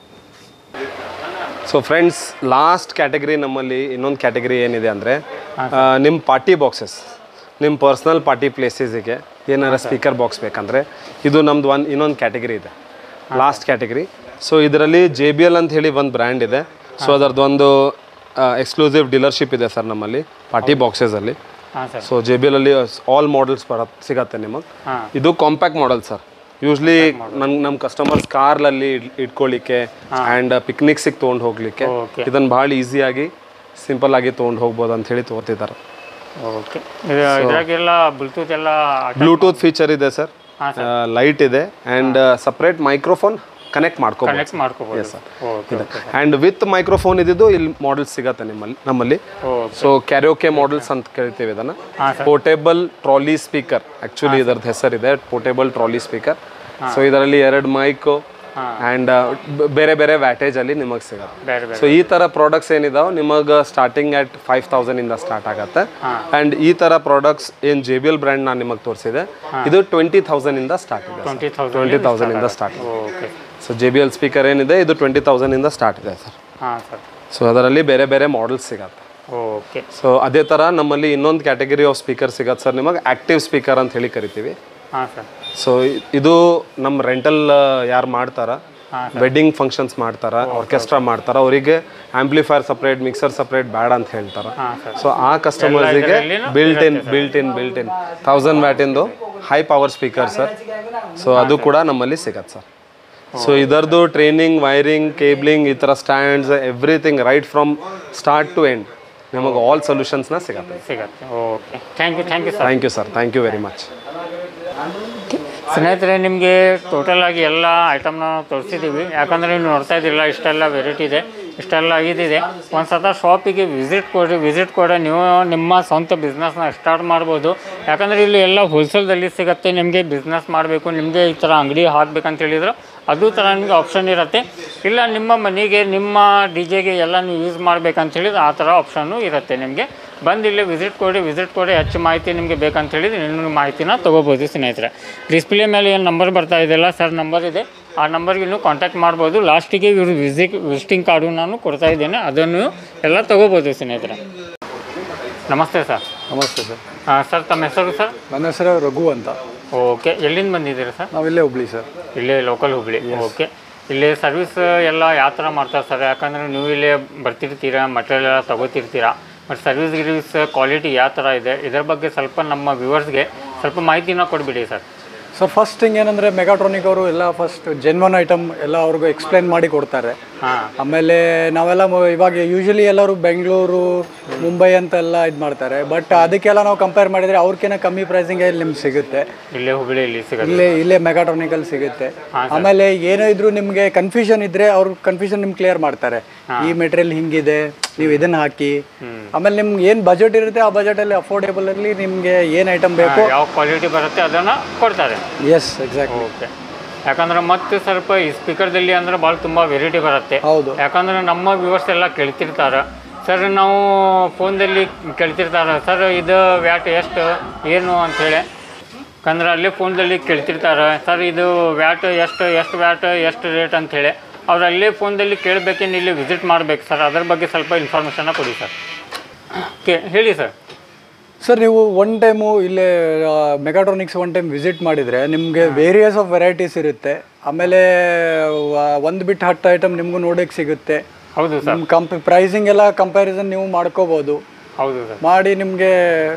so friends last category ನಮ್ಮಲ್ಲಿ ಇನ್ನೊಂದು ಕ್ಯಾಟಗರಿ ಏನಿದೆ ಅಂದರೆ ನಿಮ್ಮ ಪಾರ್ಟಿ ಬಾಕ್ಸಸ್ ನಿಮ್ಮ ಪರ್ಸ್ನಲ್ ಪಾರ್ಟಿ ಪ್ಲೇಸಸಿಗೆ ಏನಾರ ಸ್ಪೀಕರ್ ಬಾಕ್ಸ್ ಬೇಕಂದರೆ ಇದು ನಮ್ದು ಒಂದು ಇನ್ನೊಂದು ಕ್ಯಾಟಗರಿ ಇದೆ ಲಾಸ್ಟ್ ಕ್ಯಾಟಗರಿ ಸೊ ಇದರಲ್ಲಿ ಜೆ ಬಿ ಎಲ್ ಅಂತ ಹೇಳಿ ಒಂದು ಬ್ರ್ಯಾಂಡ್ ಇದೆ ಸೊ ಅದರದ್ದು ಒಂದು ಎಕ್ಸ್ಕ್ಲೂಸಿವ್ ಡೀಲರ್ಶಿಪ್ ಇದೆ ಸರ್ ನಮ್ಮಲ್ಲಿ ಪಾರ್ಟಿ ಬಾಕ್ಸಸಲ್ಲಿ ಹಾಂ sir so J B L ಅಲ್ಲಿ ಆಲ್ ಮಾಡೆಲ್ಸ್ ಬರತ್ತೆ ಸಿಗತ್ತೆ ನಿಮಗೆ ಹಾಂ ಇದು ಕಾಂಪ್ಯಾಕ್ಟ್ ಮಾಡೆಲ್ ಸರ್ ಯೂಶ್ಲಿ ನನ್ ನಮ್ಮ ಕಸ್ಟಮರ್ಸ್ ಕಾರ್ಲಲ್ಲಿ ಇಟ್ಕೊಳ್ಳಿಕ್ಕೆ ಆ್ಯಂಡ್ ಪಿಕ್ನಿಕ್ಸಿಗೆ ತೊಗೊಂಡು ಹೋಗ್ಲಿಕ್ಕೆ Okay. ಇದನ್ನ ಭಾಳ ಈಸಿಯಾಗಿ ಸಿಂಪಲ್ ಆಗಿ ತೊಗೊಂಡು ಹೋಗ್ಬೋದು ಅಂತ ಹೇಳಿ ತಗೋತಿದ್ದಾರೆ ಓಕೆ ಇದು ಇದ್ರಾಗೆಲ್ಲ ಬ್ಲೂಟೂತ್ ಎಲ್ಲ ಬ್ಲೂಟೂತ್ ಫೀಚರ್ ಇದೆ ಸರ್ ಹಾಂ ಲೈಟ್ ಇದೆ ಆ್ಯಂಡ್ ಸಪ್ರೇಟ್ ಮೈಕ್ರೋಫೋನ್ ಕನೆಕ್ಟ್ ಮಾಡ್ಕೋಬೋದು ಕನೆಕ್ಟ್ ಮಾಡ್ಕೋಬೋದು okay okay and with microphone ಇದ್ದಿದ್ದು ಇಲ್ಲಿ ಮಾಡೆಲ್ಸ್ ಸಿಗತ್ತೆ ನಿಮ್ಮಲ್ಲಿ ನಮ್ಮಲ್ಲಿ ಓಕೆ ಸೊ ಕ್ಯಾರಿಯೋಕೆ ಮಾಡೆಲ್ಸ್ ಅಂತ ಕರಿತೀವಿ ಇದನ್ನು ಹಾಂ sir portable trolley speaker actually ಇದರದ್ದು ಹೆಸರಿದೆ ಪೋರ್ಟೇಬಲ್ ಟ್ರಾಲಿ ಸ್ಪೀಕರ್ ಸೊ ಇದರಲ್ಲಿ ಎರಡು ಮೈಕು ಆ್ಯಂಡ್ ಬೇರೆ ಬೇರೆ ವ್ಯಾಟೇಜಲ್ಲಿ ನಿಮಗೆ ಸಿಗುತ್ತೆ ಬೇರೆ ಬೇರೆ ಸೊ ಈ ಥರ ಪ್ರಾಡಕ್ಟ್ಸ್ ಏನಿದಾವೆ ನಿಮಗೆ ಸ್ಟಾರ್ಟಿಂಗ್ ಅಟ್ ಫೈವ್ ತೌಸಂಡಿಂದ ಸ್ಟಾರ್ಟ್ ಆಗುತ್ತೆ ಆ್ಯಂಡ್ ಈ ಥರ ಪ್ರಾಡಕ್ಟ್ಸ್ ಏನು ಜೆ ಬಿ ಎಲ್ ಬ್ರ್ಯಾಂಡ್ ನಾನು ನಿಮಗೆ ತೋರಿಸಿದೆ ಇದು ಟ್ವೆಂಟಿ ತೌಸಂಡಿಂದ ಸ್ಟಾರ್ಟ್ ಇದೆ ಟ್ವೆಂಟಿ ತೌಸಂಡ್ ಟ್ವೆಂಟಿ ತೌಸಂಡಿಂದ ಸ್ಟಾರ್ಟ್ ಇದೆ okay so J B L speaker ಏನಿದೆ ಇದು ಟ್ವೆಂಟಿ ತೌಸಂಡಿಂದ ಸ್ಟಾರ್ಟ್ ಇದೆ ಸರ್ ಹಾಂ ಸರ್ ಸೊ ಅದರಲ್ಲಿ ಬೇರೆ ಬೇರೆ ಮಾಡೆಲ್ಸ್ ಸಿಗತ್ತೆ ಓಕೆ ಸೊ ಅದೇ ಥರ ನಮ್ಮಲ್ಲಿ ಇನ್ನೊಂದು ಕ್ಯಾಟಗರಿ ಆಫ್ ಸ್ಪೀಕರ್ ಸಿಗತ್ತೆ ಸರ್ ನಿಮಗೆ ಆಕ್ಟಿವ್ ಸ್ಪೀಕರ್ ಅಂತ ಹೇಳಿ ಕರಿತೀವಿ ಹಾಂ ಸರ್ ಸೊ ಇದು ನಮ್ಮ ರೆಂಟಲ್ ಯಾರು ಮಾಡ್ತಾರ ವೆಡ್ಡಿಂಗ್ ಫಂಕ್ಷನ್ಸ್ ಮಾಡ್ತಾರ ಆರ್ಕೆಸ್ಟ್ರಾ ಮಾಡ್ತಾರ ಅವರಿಗೆ ಆಂಪ್ಲಿಫೈರ್ ಸಪ್ರೇಟ್ ಮಿಕ್ಸರ್ ಸಪ್ರೇಟ್ ಬೇಡ ಅಂತ ಹೇಳ್ತಾರ ಹಾಂ ಸರ್ ಸೊ ಆ ಕಸ್ಟಮರ್ಸಿಗೆ built in built in built in thousand ವ್ಯಾಟಿಂದು high power speaker sir so ಅದು ಕೂಡ ನಮ್ಮಲ್ಲಿ ಸಿಗತ್ತೆ ಸರ್ ಸೊ ಇದರದ್ದು ಟ್ರೈನಿಂಗ್ ವೈರಿಂಗ್ ಕೇಬ್ಲಿಂಗ್ ಈ ಥರ stands everything right from start to end ನಿಮಗೆ ಆಲ್ ಸೊಲ್ಯೂಷನ್ಸ್ನ ಸಿಗತ್ತೆ ಸಿಗತ್ತೆ okay thank you thank you sir thank you sir thank you very much ಸ್ನೇಹಿತರೆ ನಿಮಗೆ ಟೋಟಲ್ ಆಗಿ ಎಲ್ಲ ಐಟಮ್ನ ತೋರಿಸಿದ್ದೀವಿ ಯಾಕಂದರೆ ನೀವು ನೋಡ್ತಾ ಇದ್ದಿಲ್ಲ ಇಷ್ಟೆಲ್ಲ ವೆರೈಟಿ ಇದೆ ಇಷ್ಟೆಲ್ಲ ಇದಿದೆ ಒಂದು ಸತ ಶಾಪಿಗೆ ವಿಸಿಟ್ ಕೊಡಿ ವಿಸಿಟ್ ಕೊಡಿ ನೀವು ನಿಮ್ಮ ಸ್ವಂತ ಬಿಸ್ನೆಸ್ನ ಸ್ಟಾರ್ಟ್ ಮಾಡ್ಬೋದು ಯಾಕಂದರೆ ಇಲ್ಲಿ ಎಲ್ಲ ಹೋಲ್ಸೇಲ್ದಲ್ಲಿ ಸಿಗುತ್ತೆ ನಿಮಗೆ ಬಿಸ್ನೆಸ್ ಮಾಡಬೇಕು ನಿಮಗೆ ಈ ಥರ ಅಂಗಡಿ ಹಾಕ್ಬೇಕಂತ ಹೇಳಿದ್ರು ಅದು ಥರ ನಿಮಗೆ ಆಪ್ಷನ್ ಇರುತ್ತೆ ಇಲ್ಲ ನಿಮ್ಮ ಮನೆಗೆ ನಿಮ್ಮ ಡಿ ಜೆಗೆ ಎಲ್ಲ ನೀವು ಯೂಸ್ ಮಾಡ್ಬೇಕಂತ ಹೇಳಿದ್ರೆ ಆ ಥರ ಆಪ್ಷನ್ನು ಇರುತ್ತೆ ನಿಮಗೆ ಬಂದು ಇಲ್ಲಿ ವಿಸಿಟ್ ಕೊಡಿ ವಿಸಿಟ್ ಕೊಡಿ ಹೆಚ್ಚು ಮಾಹಿತಿ ನಿಮಗೆ ಬೇಕಂತ ಹೇಳಿದ್ರೆ ಇನ್ನೂ ಮಾಹಿತಿನ ತೊಗೋಬೋದು ಸ್ನೇಹಿತರೆ ಡಿಸ್ಪ್ಲೇ ಮೇಲೆ ಏನು ನಂಬರ್ ಬರ್ತಾ ಇದೆಯಲ್ಲ ಸರ್ ನಂಬರ್ ಇದೆ ಆ ನಂಬರ್ಗೆ ಇನ್ನೂ ಕಾಂಟ್ಯಾಕ್ಟ್ ಮಾಡ್ಬೋದು ಲಾಸ್ಟಿಗೆ ಇವರು ವಿಸಿಟ್ ವಿಸಿಟಿಂಗ್ ಕಾರ್ಡು ನಾನು ಕೊಡ್ತಾ ಇದ್ದೇನೆ ಅದನ್ನು ಎಲ್ಲ ತೊಗೋಬೋದು ಸ್ನೇಹಿತರೆ ನಮಸ್ತೆ ಸರ್ ನಮಸ್ತೆ ಸರ್ ಸರ್ ತಮ್ಮ ಹೆಸರು ಸರ್ ನನ್ನ ಹೆಸರು ರಘು ಅಂತ ಓಕೆ ಎಲ್ಲಿಂದ ಬಂದಿದ್ದೀರಾ ಸರ್ ನಾವಿಲ್ಲೇ ಹುಬ್ಳಿ ಸರ್ ಇಲ್ಲೇ ಲೋಕಲ್ ಹುಬ್ಳಿ ಓಕೆ ಇಲ್ಲಿ ಸರ್ವಿಸ್ ಎಲ್ಲ ಯಾವ ಥರ ಮಾಡ್ತಾರೆ ಸರ್ ಯಾಕಂದರೆ ನೀವು ಇಲ್ಲೇ ಬರ್ತಿರ್ತೀರಾ ಮಟೀರಿಯಲ್ ಎಲ್ಲ ತಗೋತಿರ್ತೀರಾ ಮತ್ತು ಸರ್ವಿಸ್ ಗಿರ್ವಿಸ್ ಕ್ವಾಲಿಟಿ ಯಾವ ಥರ ಇದೆ ಇದ್ರ ಬಗ್ಗೆ ಸ್ವಲ್ಪ ನಮ್ಮ ವ್ಯೂವರ್ಸ್ಗೆ ಸ್ವಲ್ಪ ಮಾಹಿತಿನ ಕೊಡಿಬಿಡಿ ಸರ್ ಸರ್ ಫಸ್ಟ್ ಥಿಂಗ್ ಏನಂದರೆ ಮೆಗಾಟ್ರಾನಿಕ್ ಅವರು ಎಲ್ಲ ಫಸ್ಟ್ ಜೆನ್ವನ್ ಐಟಮ್ ಎಲ್ಲ ಅವ್ರಿಗೂ ಎಕ್ಸ್ಪ್ಲೈನ್ ಮಾಡಿ ಕೊಡ್ತಾರೆ ಹಾಂ ಆಮೇಲೆ ನಾವೆಲ್ಲ ಮ- ಇವಾಗ ಯೂಶಲಿ ಎಲ್ಲರೂ ಬೆಂಗಳೂರು ಮುಂಬೈ ಅಂತೆಲ್ಲ ಇದು ಮಾಡ್ತಾರೆ ಬಟ್ ಅದಕ್ಕೆಲ್ಲ ನಾವು ಕಂಪೇರ್ ಮಾಡಿದರೆ ಅವ್ರಿಗಿಂತ ಕಮ್ಮಿ ಪ್ರೈಸಿಂಗ್ ನಿಮ್ಗೆ ಸಿಗುತ್ತೆ ಇಲ್ಲೇ ಹುಬ್ಳಿಯಲ್ಲಿ ಸಿಗುತ್ತೆ ಇಲ್ಲೇ ಇಲ್ಲೇ ಮೆಗಾಟ್ರಾನಿಕಲ್ ಸಿಗುತ್ತೆ ಆಮೇಲೆ ಏನೋ ಇದ್ರು ನಿಮಗೆ ಕನ್ಫ್ಯೂಷನ್ ಇದ್ರೆ ಅವ್ರು ಕನ್ಫ್ಯೂಷನ್ ನಿಮ್ಗೆ ಕ್ಲಿಯರ್ ಮಾಡ್ತಾರೆ ಈ ಮೆಟೀರಿಯಲ್ ಹಿಂಗಿದೆ ನೀವು ಇದನ್ನ ಹಾಕಿ ಆಮೇಲೆ ನಿಮ್ಗೆ ಏನು ಬಜೆಟ್ ಇರುತ್ತೆ ಆ ಬಜೆಟಲ್ಲಿ ಅಫೋರ್ಡೇಬಲ್ ಅಲ್ಲಿ ನಿಮಗೆ ಏನು ಐಟಮ್ ಬೇಕು ಯಾವ ಕ್ವಾಲಿಟಿ ಬರುತ್ತೆ ಅದನ್ನು ಕೊಡ್ತಾರೆ ಎಸ್ ಎಕ್ಸಾಕ್ಟ್ಲಿ ಓಕೆ ಯಾಕಂದ್ರೆ ಮತ್ತೆ ಸ್ವಲ್ಪ ಈ ಸ್ಪೀಕರ್ದಲ್ಲಿ ಅಂದ್ರೆ ಭಾಳ ತುಂಬ ವೆರೈಟಿ ಬರುತ್ತೆ ಹೌದು ಯಾಕಂದ್ರೆ ನಮ್ಮ ವ್ಯೂವರ್ಸ್ ಎಲ್ಲ ಕೇಳ್ತಿರ್ತಾರೆ ಸರ್ ನಾವು ಫೋನ್ದಲ್ಲಿ ಕೇಳ್ತಿರ್ತಾರೆ ಸರ್ ಇದು ವ್ಯಾಟ್ ಎಷ್ಟು ಏನು ಅಂಥೇಳಿ ಯಾಕಂದ್ರೆ ಅಲ್ಲೇ ಫೋನ್ದಲ್ಲಿ ಕೇಳ್ತಿರ್ತಾರೆ ಸರ್ ಇದು ವ್ಯಾಟ್ ಎಷ್ಟು ಎಷ್ಟು ವ್ಯಾಟ್ ಎಷ್ಟು ರೇಟ್ ಅಂಥೇಳಿ ಅವ್ರು ಅಲ್ಲೇ ಫೋನ್ದಲ್ಲಿ ಕೇಳಬೇಕೇನು ಇಲ್ಲಿ ವಿಸಿಟ್ ಮಾಡ್ಬೇಕು ಸರ್ ಅದ್ರ ಬಗ್ಗೆ ಸ್ವಲ್ಪ ಇನ್ಫಾರ್ಮೇಷನ್ನ ಕೊಡಿ ಸರ್ ಓಕೆ ಹೇಳಿ ಸರ್ ಸರ್ ನೀವು ಒನ್ ಟೈಮು ಇಲ್ಲೇ ಮೆಗಾಟ್ರಾನಿಕ್ಸ್ ಒನ್ ಟೈಮ್ ವಿಸಿಟ್ ಮಾಡಿದರೆ ನಿಮಗೆ ವೇರಿಯಸ್ ಆಫ್ ವೆರೈಟೀಸ್ ಇರುತ್ತೆ ಆಮೇಲೆ ಒಂದು ಬಿಟ್ಟು ಹತ್ತು ಐಟಮ್ ನಿಮಗೂ ನೋಡೋಕ್ಕೆ ಸಿಗುತ್ತೆ ಹೌದು ಸರ್ ನಿಮ್ಮ ಕಂಪ್ ಪ್ರೈಸಿಂಗ್ ಎಲ್ಲ ಕಂಪ್ಯಾರಿಸನ್ ನೀವು ಮಾಡ್ಕೋಬೋದು ಹೌದು ಸರ್ ಮಾಡಿ ನಿಮಗೆ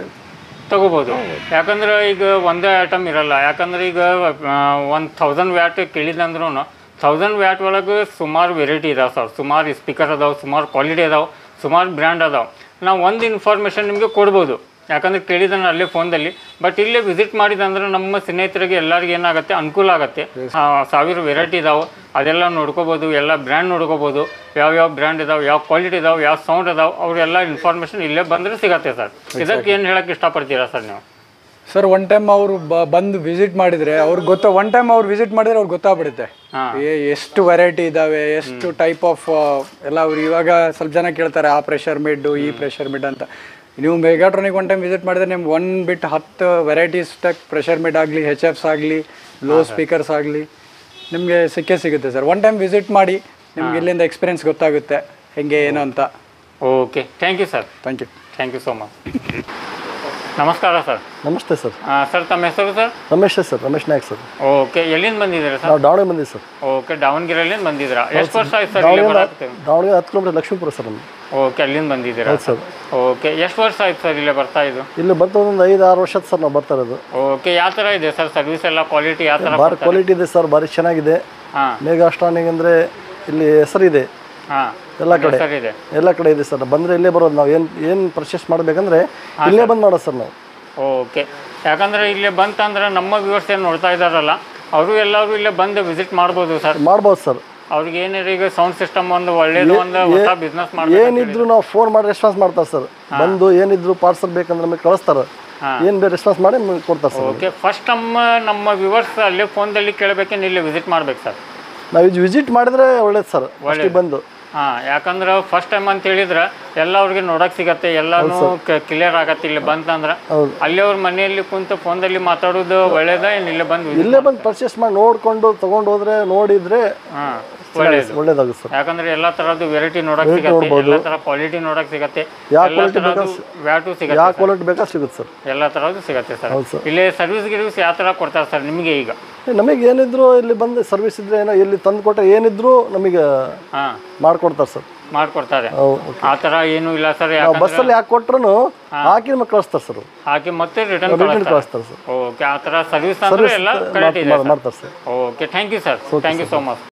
ತಗೋಬೋದು ಯಾಕಂದ್ರೆ ಈಗ ಒಂದೇ ಐಟಮ್ ಇರಲ್ಲ ಯಾಕಂದ್ರೆ ಈಗ ಒಂದು ಥೌಸಂಡ್ ವ್ಯಾಟ್ ಕೇಳಿದಂದ್ರೂ ಥೌಸಂಡ್ ವ್ಯಾಟ್ ಒಳಗೆ ಸುಮಾರು ವೆರೈಟಿ ಇದಾವೆ ಸರ್ ಸುಮಾರು ಸ್ಪೀಕರ್ ಅದಾವೆ ಸುಮಾರು ಕ್ವಾಲಿಟಿ ಅದಾವೆ ಸುಮಾರು ಬ್ರ್ಯಾಂಡ್ ಅದಾವೆ ನಾವು ಒಂದು ಇನ್ಫಾರ್ಮೇಷನ್ ನಿಮಗೆ ಕೊಡ್ಬೋದು ಯಾಕಂದ್ರೆ ಕೇಳಿದಾನೆ ಅಲ್ಲೇ ಫೋನ್ದಲ್ಲಿ ಬಟ್ ಇಲ್ಲೇ ವಿಸಿಟ್ ಮಾಡಿದಂದ್ರೆ ನಮ್ಮ ಸ್ನೇಹಿತರಿಗೆ ಎಲ್ಲರಿಗೆ ಏನಾಗುತ್ತೆ ಅನುಕೂಲ ಆಗುತ್ತೆ ಆ, ಸಾವಿರ ವೆರೈಟಿ ಇದಾವೆ ಅದೆಲ್ಲ ನೋಡ್ಕೋಬೋದು ಎಲ್ಲ ಬ್ರ್ಯಾಂಡ್ ನೋಡ್ಕೋಬೋದು ಯಾವ್ಯಾವ ಬ್ರ್ಯಾಂಡ್ ಇದಾವೆ ಯಾವ ಕ್ವಾಲಿಟಿ ಇದಾವೆ ಯಾವ ಸೌಂಡ್ ಇದಾವೆ ಅವರೆಲ್ಲ ಇನ್ಫಾರ್ಮೇಷನ್ ಇಲ್ಲೇ ಬಂದರೆ ಸಿಗತ್ತೆ ಸರ್ ಇದಕ್ಕೆ ಏನು ಹೇಳಕ್ಕೆ ಇಷ್ಟಪಡ್ತೀರಾ ಸರ್ ನೀವು ಸರ್ ಒನ್ ಟೈಮ್ ಅವರು ಬಂದು ವಿಸಿಟ್ ಮಾಡಿದರೆ ಅವ್ರಿಗೆ ಗೊತ್ತಾ ಒನ್ ಟೈಮ್ ಅವ್ರು ವಿಸಿಟ್ ಮಾಡಿದ್ರೆ ಅವ್ರಿಗೆ ಗೊತ್ತಾಗ್ಬಿಡುತ್ತೆ ಹಾ. ಏ- ಎಷ್ಟು ವೆರೈಟಿ ಇದಾವೆ ಎಷ್ಟು ಟೈಪ್ ಆಫ್ ಎಲ್ಲ ಅವ್ರು ಇವಾಗ ಸ್ವಲ್ಪ ಜನ ಕೇಳ್ತಾರೆ ಆ ಪ್ರೆಷರ್ ಮಿಡ್ ಈ ಪ್ರೆಷರ್ ಮಿಡ್ ಅಂತ ನೀವು ಮೆಗಾಟ್ರಾನಿಕ್ ಒನ್ ಟೈಮ್ ವಿಸಿಟ್ ಮಾಡಿದ್ರೆ ನಿಮ್ಗೆ ಒನ್ ಬಿಟ್ ಹತ್ತು ವೆರೈಟೀಸ್ ಟಕ್ ಪ್ರೆಷರ್ ಮಿಡ್ ಆಗಲಿ ಹೆಚ್ ಎಫ್ಸ್ ಆಗಲಿ ಲೋ ಸ್ಪೀಕರ್ಸ್ ಆಗಲಿ ನಿಮಗೆ ಸಿಕ್ಕೇ ಸಿಗುತ್ತೆ ಸರ್ ಒನ್ ಟೈಮ್ ವಿಸಿಟ್ ಮಾಡಿ ನಿಮ್ಗೆ ಇಲ್ಲಿಂದ ಎಕ್ಸ್ಪೀರಿಯನ್ಸ್ ಗೊತ್ತಾಗುತ್ತೆ ಹೆಂಗೆ ಏನು ಅಂತ okay thank you sir thank you thank you so much ನಮಸ್ಕಾರ ಸರ್ ನಮಸ್ತೆ ಸರ್ ಸರ್ ತಮ್ಮ ಹೆಸರು sir Ramesh sir Ramesh Nayak sir okay ಎಲ್ಲಿಂದ ಬಂದಿದ್ದೀರಾ ಸರ್ ನಾವು ದಾವಣಗೆರೆ ಬಂದಿದ್ದೀವಿ ಸರ್ ಓಕೆ ದಾವಣಗೆರೆಯಲ್ಲಿಂದ ಬಂದಿದ್ದೀರಾ ಎಷ್ಟು ವರ್ಷ ಆಯ್ತು ಸರ್ ಇಲ್ಲಿ ಬರಕ್ಕೆ ದಾವಣಗೆರೆ ಹತ್ತು ಕಿಲೋಮೀಟರ್ ಲಕ್ಷ್ಮೀಪುರ ಸರ್ ನಮ್ದು ಓಕೆ ಅಲ್ಲಿಂದ ಬಂದಿದ್ದೀರಾ ಸರ್ ಓಕೆ ಎಷ್ಟು ವರ್ಷ ಆಯ್ತು ಸರ್ ಇಲ್ಲೇ ಬರ್ತಾ ಇದು ಇಲ್ಲಿ ಬರ್ತಾ ಒಂದು ಐದು ಆರು ವರ್ಷದ ಸರ್ ನಾವು ಬರ್ತಾ ಇರೋದು ಓಕೆ ಯಾವ ಥರ ಇದೆ ಸರ್ ಸರ್ವಿಸ್ ಎಲ್ಲ ಕ್ವಾಲಿಟಿ ಯಾವ ಥರ ಭಾರಿ ಕ್ವಾಲಿಟಿ ಇದೆ ಸರ್ ಭಾರಿ ಚೆನ್ನಾಗಿದೆ ಹಾಂ ಮೇಗಾ ಸ್ಟಾನಿಂಗ್ ಅಂದರೆ ಇಲ್ಲಿ ಹೆಸರಿದೆ ಹಾಂ ಎಲ್ಲ ಕಡೆ ಸರ್ ಇದೆ ಎಲ್ಲ ಕಡೆ ಇದೆ ಸರ್ ಬಂದರೆ ಇಲ್ಲೇ ಬರೋದು ನಾವು ಏನು ಏನು ಪರ್ಚೇಸ್ ಮಾಡಬೇಕಂದ್ರೆ ಇಲ್ಲೇ ಬಂದು ಮಾಡೋದು ಸರ್ ನಾವು ಓಕೆ ಯಾಕಂದ್ರೆ ಇಲ್ಲಿ ಬಂತಂದ್ರೆ ನಮ್ಮ ವ್ಯೂವರ್ಸ್ ಏನು ನೋಡ್ತಾ ಇದ್ದಾರಲ್ಲ ಅವರು ಎಲ್ಲರೂ ಇಲ್ಲೇ ಬಂದು ವಿಸಿಟ್ ಮಾಡ್ಬೋದು ಸರ್ ಮಾಡ್ಬೋದು ಸರ್ ಅವ್ರಿಗೆ ಏನಿದೆ ಈಗ ಸೌಂಡ್ ಸಿಸ್ಟಮ್ ಒಂದು ಒಳ್ಳೇದು ಒಂದು ಹೊಸ ಬಿಸ್ನೆಸ್ ಮಾಡ್ಬೇಕು ಏನಿದ್ರು ನಾವು ಫೋನ್ ಮಾಡಿ ರೆಸ್ಪಾನ್ಸ್ ಮಾಡ್ತಾರೆ ಸರ್ ಬಂದು ಏನಿದ್ರು ಪಾರ್ಸಲ್ ಬೇಕಂದ್ರೆ ನಮಗೆ ಕಳಿಸ್ತಾರೆ ಏನು ಬೇಕು ರೆಸ್ಪಾನ್ಸ್ ಮಾಡಿ ನಮಗೆ ಕೊಡ್ತಾರೆ ಸರ್ ಓಕೆ ಫಸ್ಟ್ ನಮ್ಮ ನಮ್ಮ ವ್ಯೂವರ್ಸ್ ಅಲ್ಲೇ ಫೋನ್ದಲ್ಲಿ ಕೇಳಬೇಕೇನು ಇಲ್ಲಿ ವಿಸಿಟ್ ಮಾಡ್ಬೇಕು ಸರ್ ನಾವು ಇದು ವಿಸಿಟ್ ಮಾಡಿದ್ರೆ ಒಳ್ಳೇದು ಸರ್ ಅಷ್ಟಿಗೆ ಬಂದು ಹಾಂ ಯಾಕಂದ್ರೆ ಫಸ್ಟ್ ಟೈಮ್ ಅಂತ ಹೇಳಿದ್ರೆ ಎಲ್ಲ ಅವ್ರಿಗೆ ನೋಡಕ್ ಸಿಗತ್ತೆ ಎಲ್ಲಾನು ಕ್ಲಿಯರ್ ಆಗತ್ತೆ ಇಲ್ಲಿ ಬಂತಂದ್ರೆ ಹೌದು. ಅಲ್ಲಿ ಅವ್ರ ಮನೆಯಲ್ಲಿ ಕುಂತು ಫೋನ್ದಲ್ಲಿ ಮಾತಾಡೋದು ಒಳ್ಳೇದ ಏನು ಇಲ್ಲಿ ಬಂದು ಇಲ್ಲೇ ಬಂದು ಪರ್ಚೇಸ್ ಮಾಡಿ ನೋಡ್ಕೊಂಡು ತಗೊಂಡು ಹೋದ್ರೆ ನೋಡಿದ್ರೆ ಹಾಂ ಒಳ್ಳೇದು ಒಳ್ಳೇದಾಗುತ್ತೆ ಸರ್ ಯಾಕಂದ್ರೆ ಎಲ್ಲಾ ತರದ್ದು ವೆರೈಟಿ ನೋಡಕ್ ಸಿಗತ್ತೆ ಎಲ್ಲಾ ತರ ಕ್ವಾಲಿಟಿ ನೋಡಕ್ ಸಿಗತ್ತೆ ಯಾವ ಎಲ್ಲಾ quality ತರದ್ದು ವ್ಯಾಟು ಸಿಗತ್ತೆ ಯಾವ ಕ್ವಾಲಿಟಿ ಬೇಕಾ ಸಿಗುತ್ತೆ ಸರ್ ಎಲ್ಲಾ ತರದ್ದು ಸಿಗತ್ತೆ ಸರ್ ಹೌದು ಸರ್. ಇಲ್ಲಿ ಸರ್ವಿಸ್ ಗಿರ್ವಿಸ್ ಯಾವ ತರ ಕೊಡ್ತಾರೆ ಸರ್ ನಿಮಗೆ ಈಗ ನಮಗೆ ಏನಿದ್ರು ಇಲ್ಲಿ ಬಂದು ಸರ್ವಿಸ್ ಇದ್ರೆ ಏನೋ ಇಲ್ಲಿ ತಂದು ಕೊಟ್ಟರೆ ಏನಿದ್ರು ನಮಗೆ ಹಾ ಮಾಡ್ಕೊಡ್ತಾರೆ ಸರ್ ಮಾಡ್ಕೊಡ್ತಾರೆ ಹೌದು ಆ ತರ ಏನು ಇಲ್ಲ ಸರ್ ನಾವು ಯಾಕಂದ್ರೆ ಬಸ್ಸಲ್ಲಿ ಯಾಕೆ ಕೊಟ್ರು ಹಾಕಿ ನಮಗೆ ಕಳಿಸ್ತಾರೆ ಸರ್ ಹಾಕಿ ಮತ್ತೆ ರಿಟರ್ನ್ ರಿಟರ್ನ್ ಕಳಿಸ್ತಾರೆ ಸರ್ ಓಕೆ ಆ ತರ ಸರ್ವಿಸ್ ಅಂದ್ರೆ ಎಲ್ಲ ಕರೆಕ್ಟ್ ಇದೆ ಮಾಡ್ತಾರೆ sir okay thank you sir thank you so much